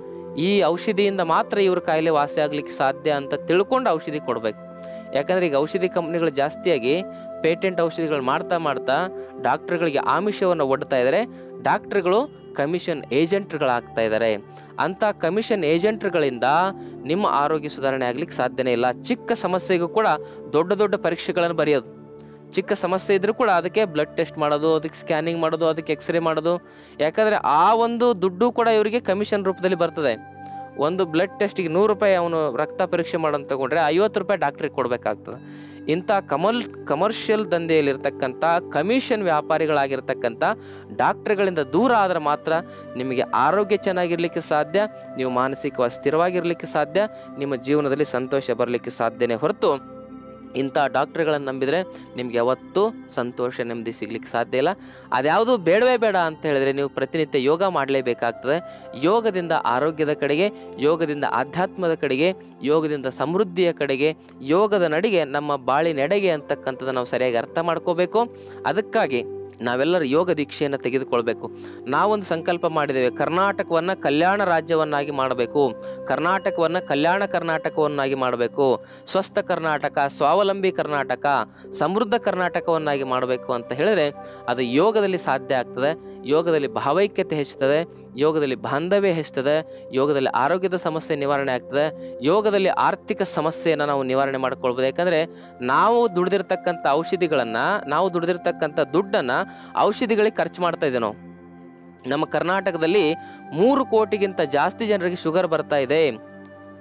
ಈ ಔಷಧಿಯಿಂದ ಮಾತ್ರ ಇವ್ರ ಕಾಯಿಲೆ ವಾಸಿ ಆಗ್ಲಿಕ್ಕೆ ಸಾಧ್ಯ ಅಂತ ತಿಳ್ಕೊಂಡು ಔಷಧಿ ಕೊಡಬೇಕು ಯಾಕಂದ್ರೆ ಈಗ ಔಷಧಿ ಕಂಪ್ನಿಗಳು ಜಾಸ್ತಿಯಾಗಿ ಪೇಟೆಂಟ್ ಔಷಧಿಗಳು ಮಾಡ್ತಾ ಮಾಡ್ತಾ ಡಾಕ್ಟರ್ಗಳಿಗೆ ಆಮಿಷವನ್ನು ಒಡ್ತಾ ಇದ್ದಾರೆ ಡಾಕ್ಟರ್ಗಳು ಕಮಿಷನ್ ಏಜೆಂಟ್ಗಳಾಗ್ತಾ ಇದ್ದಾರೆ ಅಂಥ ಕಮಿಷನ್ ಏಜೆಂಟ್ಗಳಿಂದ ನಿಮ್ಮ ಆರೋಗ್ಯ ಸುಧಾರಣೆ ಆಗ್ಲಿಕ್ಕೆ ಸಾಧ್ಯನೇ ಇಲ್ಲ ಚಿಕ್ಕ ಸಮಸ್ಯೆಗೂ ಕೂಡ ದೊಡ್ಡ ದೊಡ್ಡ ಪರೀಕ್ಷೆಗಳನ್ನು ಬರೆಯೋದು ಚಿಕ್ಕ ಸಮಸ್ಯೆ ಇದ್ರೂ ಕೂಡ ಅದಕ್ಕೆ ಬ್ಲಡ್ ಟೆಸ್ಟ್ ಮಾಡೋದು ಅದಕ್ಕೆ ಸ್ಕ್ಯಾನಿಂಗ್ ಮಾಡೋದು ಅದಕ್ಕೆ ಎಕ್ಸ್ರೇ ಮಾಡೋದು ಯಾಕಂದರೆ ಆ ಒಂದು ದುಡ್ಡು ಕೂಡ ಇವರಿಗೆ ಕಮಿಷನ್ ರೂಪದಲ್ಲಿ ಬರ್ತದೆ ಒಂದು ಬ್ಲಡ್ ಟೆಸ್ಟಿಗೆ ನೂರು ರೂಪಾಯಿ ಅವನು ರಕ್ತ ಪರೀಕ್ಷೆ ಮಾಡೋದು ತಗೊಂಡ್ರೆ ಐವತ್ತು ರೂಪಾಯಿ ಡಾಕ್ಟ್ರಿಗೆ ಕೊಡಬೇಕಾಗ್ತದೆ ಇಂಥ ಕಮಲ್ ಕಮರ್ಷಿಯಲ್ ದಂಧೆಯಲ್ಲಿರ್ತಕ್ಕಂಥ ಕಮಿಷನ್ ವ್ಯಾಪಾರಿಗಳಾಗಿರ್ತಕ್ಕಂಥ ಡಾಕ್ಟ್ರುಗಳಿಂದ ದೂರ ಆದರೆ ಮಾತ್ರ ನಿಮಗೆ ಆರೋಗ್ಯ ಚೆನ್ನಾಗಿರ್ಲಿಕ್ಕೆ ಸಾಧ್ಯ ನೀವು ಮಾನಸಿಕವಾಗಿ ಸ್ಥಿರವಾಗಿರಲಿಕ್ಕೆ ಸಾಧ್ಯ ನಿಮ್ಮ ಜೀವನದಲ್ಲಿ ಸಂತೋಷ ಬರಲಿಕ್ಕೆ ಸಾಧ್ಯನೇ ಹೊರತು ಇಂಥ ಡಾಕ್ಟ್ರುಗಳನ್ನು ನಂಬಿದರೆ ನಿಮ್ಗೆ ಯಾವತ್ತೂ ಸಂತೋಷ ನೆಮ್ಮದಿ ಸಿಗ್ಲಿಕ್ಕೆ ಸಾಧ್ಯ ಇಲ್ಲ ಅದ್ಯಾವುದು ಬೇಡವೇ ಬೇಡ ಅಂತ ಹೇಳಿದ್ರೆ ನೀವು ಪ್ರತಿನಿತ್ಯ ಯೋಗ ಮಾಡಲೇಬೇಕಾಗ್ತದೆ ಯೋಗದಿಂದ ಆರೋಗ್ಯದ ಕಡೆಗೆ ಯೋಗದಿಂದ ಆಧ್ಯಾತ್ಮದ ಕಡೆಗೆ ಯೋಗದಿಂದ ಸಮೃದ್ಧಿಯ ಕಡೆಗೆ ಯೋಗದ ನಡಿಗೆ ನಮ್ಮ ಬಾಳಿನೆಡೆಗೆ ಅಂತಕ್ಕಂಥದ್ದು ನಾವು ಸರಿಯಾಗಿ ಅರ್ಥ ಮಾಡ್ಕೋಬೇಕು ಅದಕ್ಕಾಗಿ ನಾವೆಲ್ಲರೂ ಯೋಗ ದೀಕ್ಷೆಯನ್ನು ತೆಗೆದುಕೊಳ್ಬೇಕು ನಾವೊಂದು ಸಂಕಲ್ಪ ಮಾಡಿದ್ದೇವೆ ಕರ್ನಾಟಕವನ್ನು ಕಲ್ಯಾಣ ರಾಜ್ಯವನ್ನಾಗಿ ಮಾಡಬೇಕು ಕರ್ನಾಟಕವನ್ನು ಕಲ್ಯಾಣ ಕರ್ನಾಟಕವನ್ನಾಗಿ ಮಾಡಬೇಕು ಸ್ವಸ್ಥ ಕರ್ನಾಟಕ ಸ್ವಾವಲಂಬಿ ಕರ್ನಾಟಕ ಸಮೃದ್ಧ ಕರ್ನಾಟಕವನ್ನಾಗಿ ಮಾಡಬೇಕು ಅಂತ ಹೇಳಿದ್ರೆ ಅದು ಯೋಗದಲ್ಲಿ ಸಾಧ್ಯ ಆಗ್ತದೆ ಯೋಗದಲ್ಲಿ ಭಾವೈಕ್ಯತೆ ಹೆಚ್ಚುತ್ತದೆ ಯೋಗದಲ್ಲಿ ಬಾಂಧವ್ಯ ಹೆಚ್ಚುತ್ತದೆ ಯೋಗದಲ್ಲಿ ಆರೋಗ್ಯದ ಸಮಸ್ಯೆ ನಿವಾರಣೆ ಆಗ್ತದೆ ಯೋಗದಲ್ಲಿ ಆರ್ಥಿಕ ಸಮಸ್ಯೆಯನ್ನು ನಾವು ನಿವಾರಣೆ ಮಾಡ್ಕೊಳ್ಬೋದು ಯಾಕಂದರೆ ನಾವು ದುಡಿದಿರ್ತಕ್ಕಂಥ ಔಷಧಿಗಳನ್ನು ನಾವು ದುಡಿದಿರ್ತಕ್ಕಂಥ ದುಡ್ಡನ್ನು ಔಷಧಿಗಳಿಗೆ ಖರ್ಚು ಮಾಡ್ತಾ ಇದ್ದೇವೆ ನಾವು ನಮ್ಮ ಕರ್ನಾಟಕದಲ್ಲಿ ಮೂರು ಕೋಟಿಗಿಂತ ಜಾಸ್ತಿ ಜನರಿಗೆ ಶುಗರ್ ಬರ್ತಾ ಇದೆ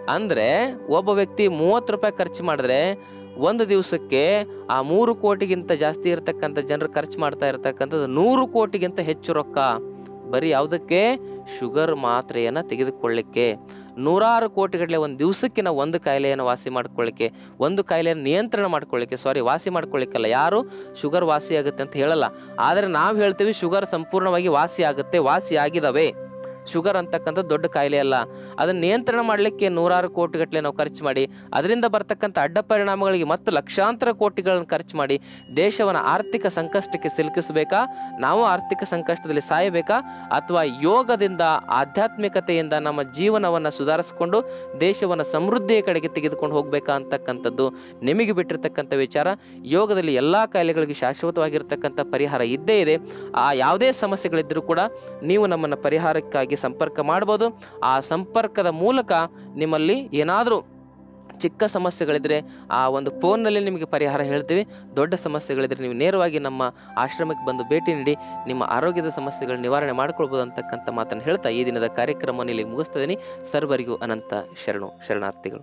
ಅಂದರೆ ಒಬ್ಬ ವ್ಯಕ್ತಿ ಮೂವತ್ತು ರೂಪಾಯಿ ಖರ್ಚು ಮಾಡಿದ್ರೆ ಒಂದು ದಿವಸಕ್ಕೆ ಆ ಮೂರು ಕೋಟಿಗಿಂತ ಜಾಸ್ತಿ ಇರತಕ್ಕಂಥ ಜನರು ಖರ್ಚು ಮಾಡ್ತಾ ಇರತಕ್ಕಂಥದ್ದು ನೂರು ಕೋಟಿಗಿಂತ ಹೆಚ್ಚು ರೊಕ್ಕ ಬರೀ ಯಾವುದಕ್ಕೆ ಶುಗರ್ ಮಾತ್ರೆಯನ್ನು ತೆಗೆದುಕೊಳ್ಳಿಕ್ಕೆ ನೂರಾರು ಕೋಟಿಗಟ್ಟಲೆ ಒಂದು ದಿವಸಕ್ಕೆ ನಾವು ಒಂದು ಕಾಯಿಲೆಯನ್ನು ವಾಸಿ ಮಾಡ್ಕೊಳ್ಳಿಕ್ಕೆ ಒಂದು ಕಾಯಿಲೆಯನ್ನು ನಿಯಂತ್ರಣ ಮಾಡ್ಕೊಳ್ಳಿಕ್ಕೆ ಸಾರಿ ವಾಸಿ ಮಾಡ್ಕೊಳ್ಳಿಕ್ಕಲ್ಲ ಯಾರು ಶುಗರ್ ವಾಸಿ ಆಗುತ್ತೆ ಅಂತ ಹೇಳಲ್ಲ ಆದರೆ ನಾವು ಹೇಳ್ತೀವಿ ಶುಗರ್ ಸಂಪೂರ್ಣವಾಗಿ ವಾಸಿ ಆಗುತ್ತೆ ವಾಸಿ ಆಗಿದಾವೆ ಶುಗರ್ ಅಂತಕ್ಕಂಥ ದೊಡ್ಡ ಕಾಯಿಲೆ ಅಲ್ಲ ಅದನ್ನು ನಿಯಂತ್ರಣ ಮಾಡಲಿಕ್ಕೆ ನೂರಾರು ಕೋಟಿಗಟ್ಟಲೆ ನಾವು ಖರ್ಚು ಮಾಡಿ ಅದರಿಂದ ಬರ್ತಕ್ಕಂಥ ಅಡ್ಡ ಪರಿಣಾಮಗಳಿಗೆ ಮತ್ತು ಲಕ್ಷಾಂತರ ಕೋಟಿಗಳನ್ನು ಖರ್ಚು ಮಾಡಿ ದೇಶವನ್ನು ಆರ್ಥಿಕ ಸಂಕಷ್ಟಕ್ಕೆ ಸಿಲುಕಿಸಬೇಕಾ ನಾವು ಆರ್ಥಿಕ ಸಂಕಷ್ಟದಲ್ಲಿ ಸಾಯಬೇಕಾ ಅಥವಾ ಯೋಗದಿಂದ ಆಧ್ಯಾತ್ಮಿಕತೆಯಿಂದ ನಮ್ಮ ಜೀವನವನ್ನು ಸುಧಾರಿಸಿಕೊಂಡು ದೇಶವನ್ನು ಸಮೃದ್ಧಿಯ ಕಡೆಗೆ ತೆಗೆದುಕೊಂಡು ಹೋಗಬೇಕಾ ಅಂತಕ್ಕಂಥದ್ದು ನಿಮಗೆ ಬಿಟ್ಟಿರ್ತಕ್ಕಂಥ ವಿಚಾರ ಯೋಗದಲ್ಲಿ ಎಲ್ಲ ಕಾಯಿಲೆಗಳಿಗೆ ಶಾಶ್ವತವಾಗಿರ್ತಕ್ಕಂಥ ಪರಿಹಾರ ಇದ್ದೇ ಇದೆ ಆ ಯಾವುದೇ ಸಮಸ್ಯೆಗಳಿದ್ದರೂ ಕೂಡ ನೀವು ನಮ್ಮನ್ನು ಪರಿಹಾರಕ್ಕಾಗಿ ಸಂಪರ್ಕ ಮಾಡ್ಬೋದು ಆ ಸಂಪರ್ಕದ ಮೂಲಕ ನಿಮ್ಮಲ್ಲಿ ಏನಾದರೂ ಚಿಕ್ಕ ಸಮಸ್ಯೆಗಳಿದ್ರೆ ಆ ಒಂದು ಫೋನ್ನಲ್ಲಿ ನಿಮಗೆ ಪರಿಹಾರ ಹೇಳ್ತೀವಿ ದೊಡ್ಡ ಸಮಸ್ಯೆಗಳಿದ್ರೆ ನೀವು ನೇರವಾಗಿ ನಮ್ಮ ಆಶ್ರಮಕ್ಕೆ ಬಂದು ಭೇಟಿ ನೀಡಿ ನಿಮ್ಮ ಆರೋಗ್ಯದ ಸಮಸ್ಯೆಗಳ ನಿವಾರಣೆ ಮಾಡ್ಕೊಳ್ಬೋದು ಅಂತಕ್ಕಂಥ ಮಾತನ್ನು ಹೇಳ್ತಾ ಈ ದಿನದ ಕಾರ್ಯಕ್ರಮವನ್ನು ಇಲ್ಲಿ ಮುಗಿಸ್ತಿದ್ದೀನಿ ಸರ್ವರಿಗೂ ಅನಂತ ಶರಣು ಶರಣಾರ್ಥಿಗಳು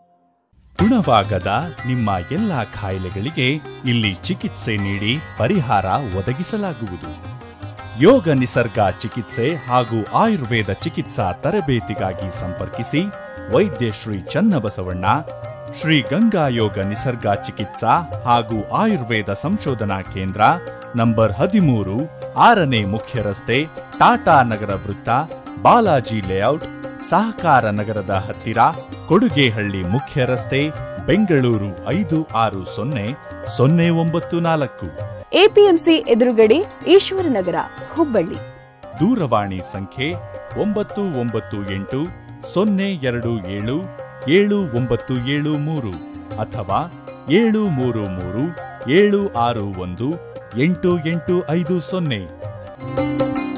ಗುಣವಾಗದ ನಿಮ್ಮ ಎಲ್ಲ ಕಾಯಿಲೆಗಳಿಗೆ ಇಲ್ಲಿ ಚಿಕಿತ್ಸೆ ನೀಡಿ ಪರಿಹಾರ ಒದಗಿಸಲಾಗುವುದು ಯೋಗ ನಿಸರ್ಗ ಚಿಕಿತ್ಸೆ ಹಾಗೂ ಆಯುರ್ವೇದ ಚಿಕಿತ್ಸಾ ತರಬೇತಿಗಾಗಿ ಸಂಪರ್ಕಿಸಿ ವೈದ್ಯ ಶ್ರೀ ಚನ್ನಬಸವಣ್ಣ ಶ್ರೀ ಗಂಗಾ ಯೋಗ ನಿಸರ್ಗ ಚಿಕಿತ್ಸಾ ಹಾಗೂ ಆಯುರ್ವೇದ ಸಂಶೋಧನಾ ಕೇಂದ್ರ ನಂಬರ್ ಹದಿಮೂರು ಆರನೇ ಮುಖ್ಯ ರಸ್ತೆ ಟಾಟಾ ನಗರ ವೃತ್ತ ಬಾಲಾಜಿ ಲೇಔಟ್ ಸಹಕಾರ ನಗರದ ಹತ್ತಿರ ಕೊಡುಗೆಹಳ್ಳಿ ಮುಖ್ಯ ರಸ್ತೆ ಬೆಂಗಳೂರು ಐದು ಆರು ಸೊನ್ನೆ ಸೊನ್ನೆ ಒಂಬತ್ತು ನಾಲ್ಕು ಎಪಿಎಂಸಿ ಎದುರುಗಡೆ ಈಶ್ವರನಗರ ಹುಬ್ಬಳ್ಳಿ ದೂರವಾಣಿ ಸಂಖ್ಯೆ ಒಂಬತ್ತು ಒಂಬತ್ತು ಎಂಟು ಸೊನ್ನೆ ಎರಡು ಏಳು ಏಳು ಒಂಬತ್ತು ಏಳು ಮೂರು ಅಥವಾ ಏಳು ಮೂರು ಮೂರು ಏಳು ಆರು ಒಂದು ಎಂಟು ಎಂಟು ಐದು ಸೊನ್ನೆ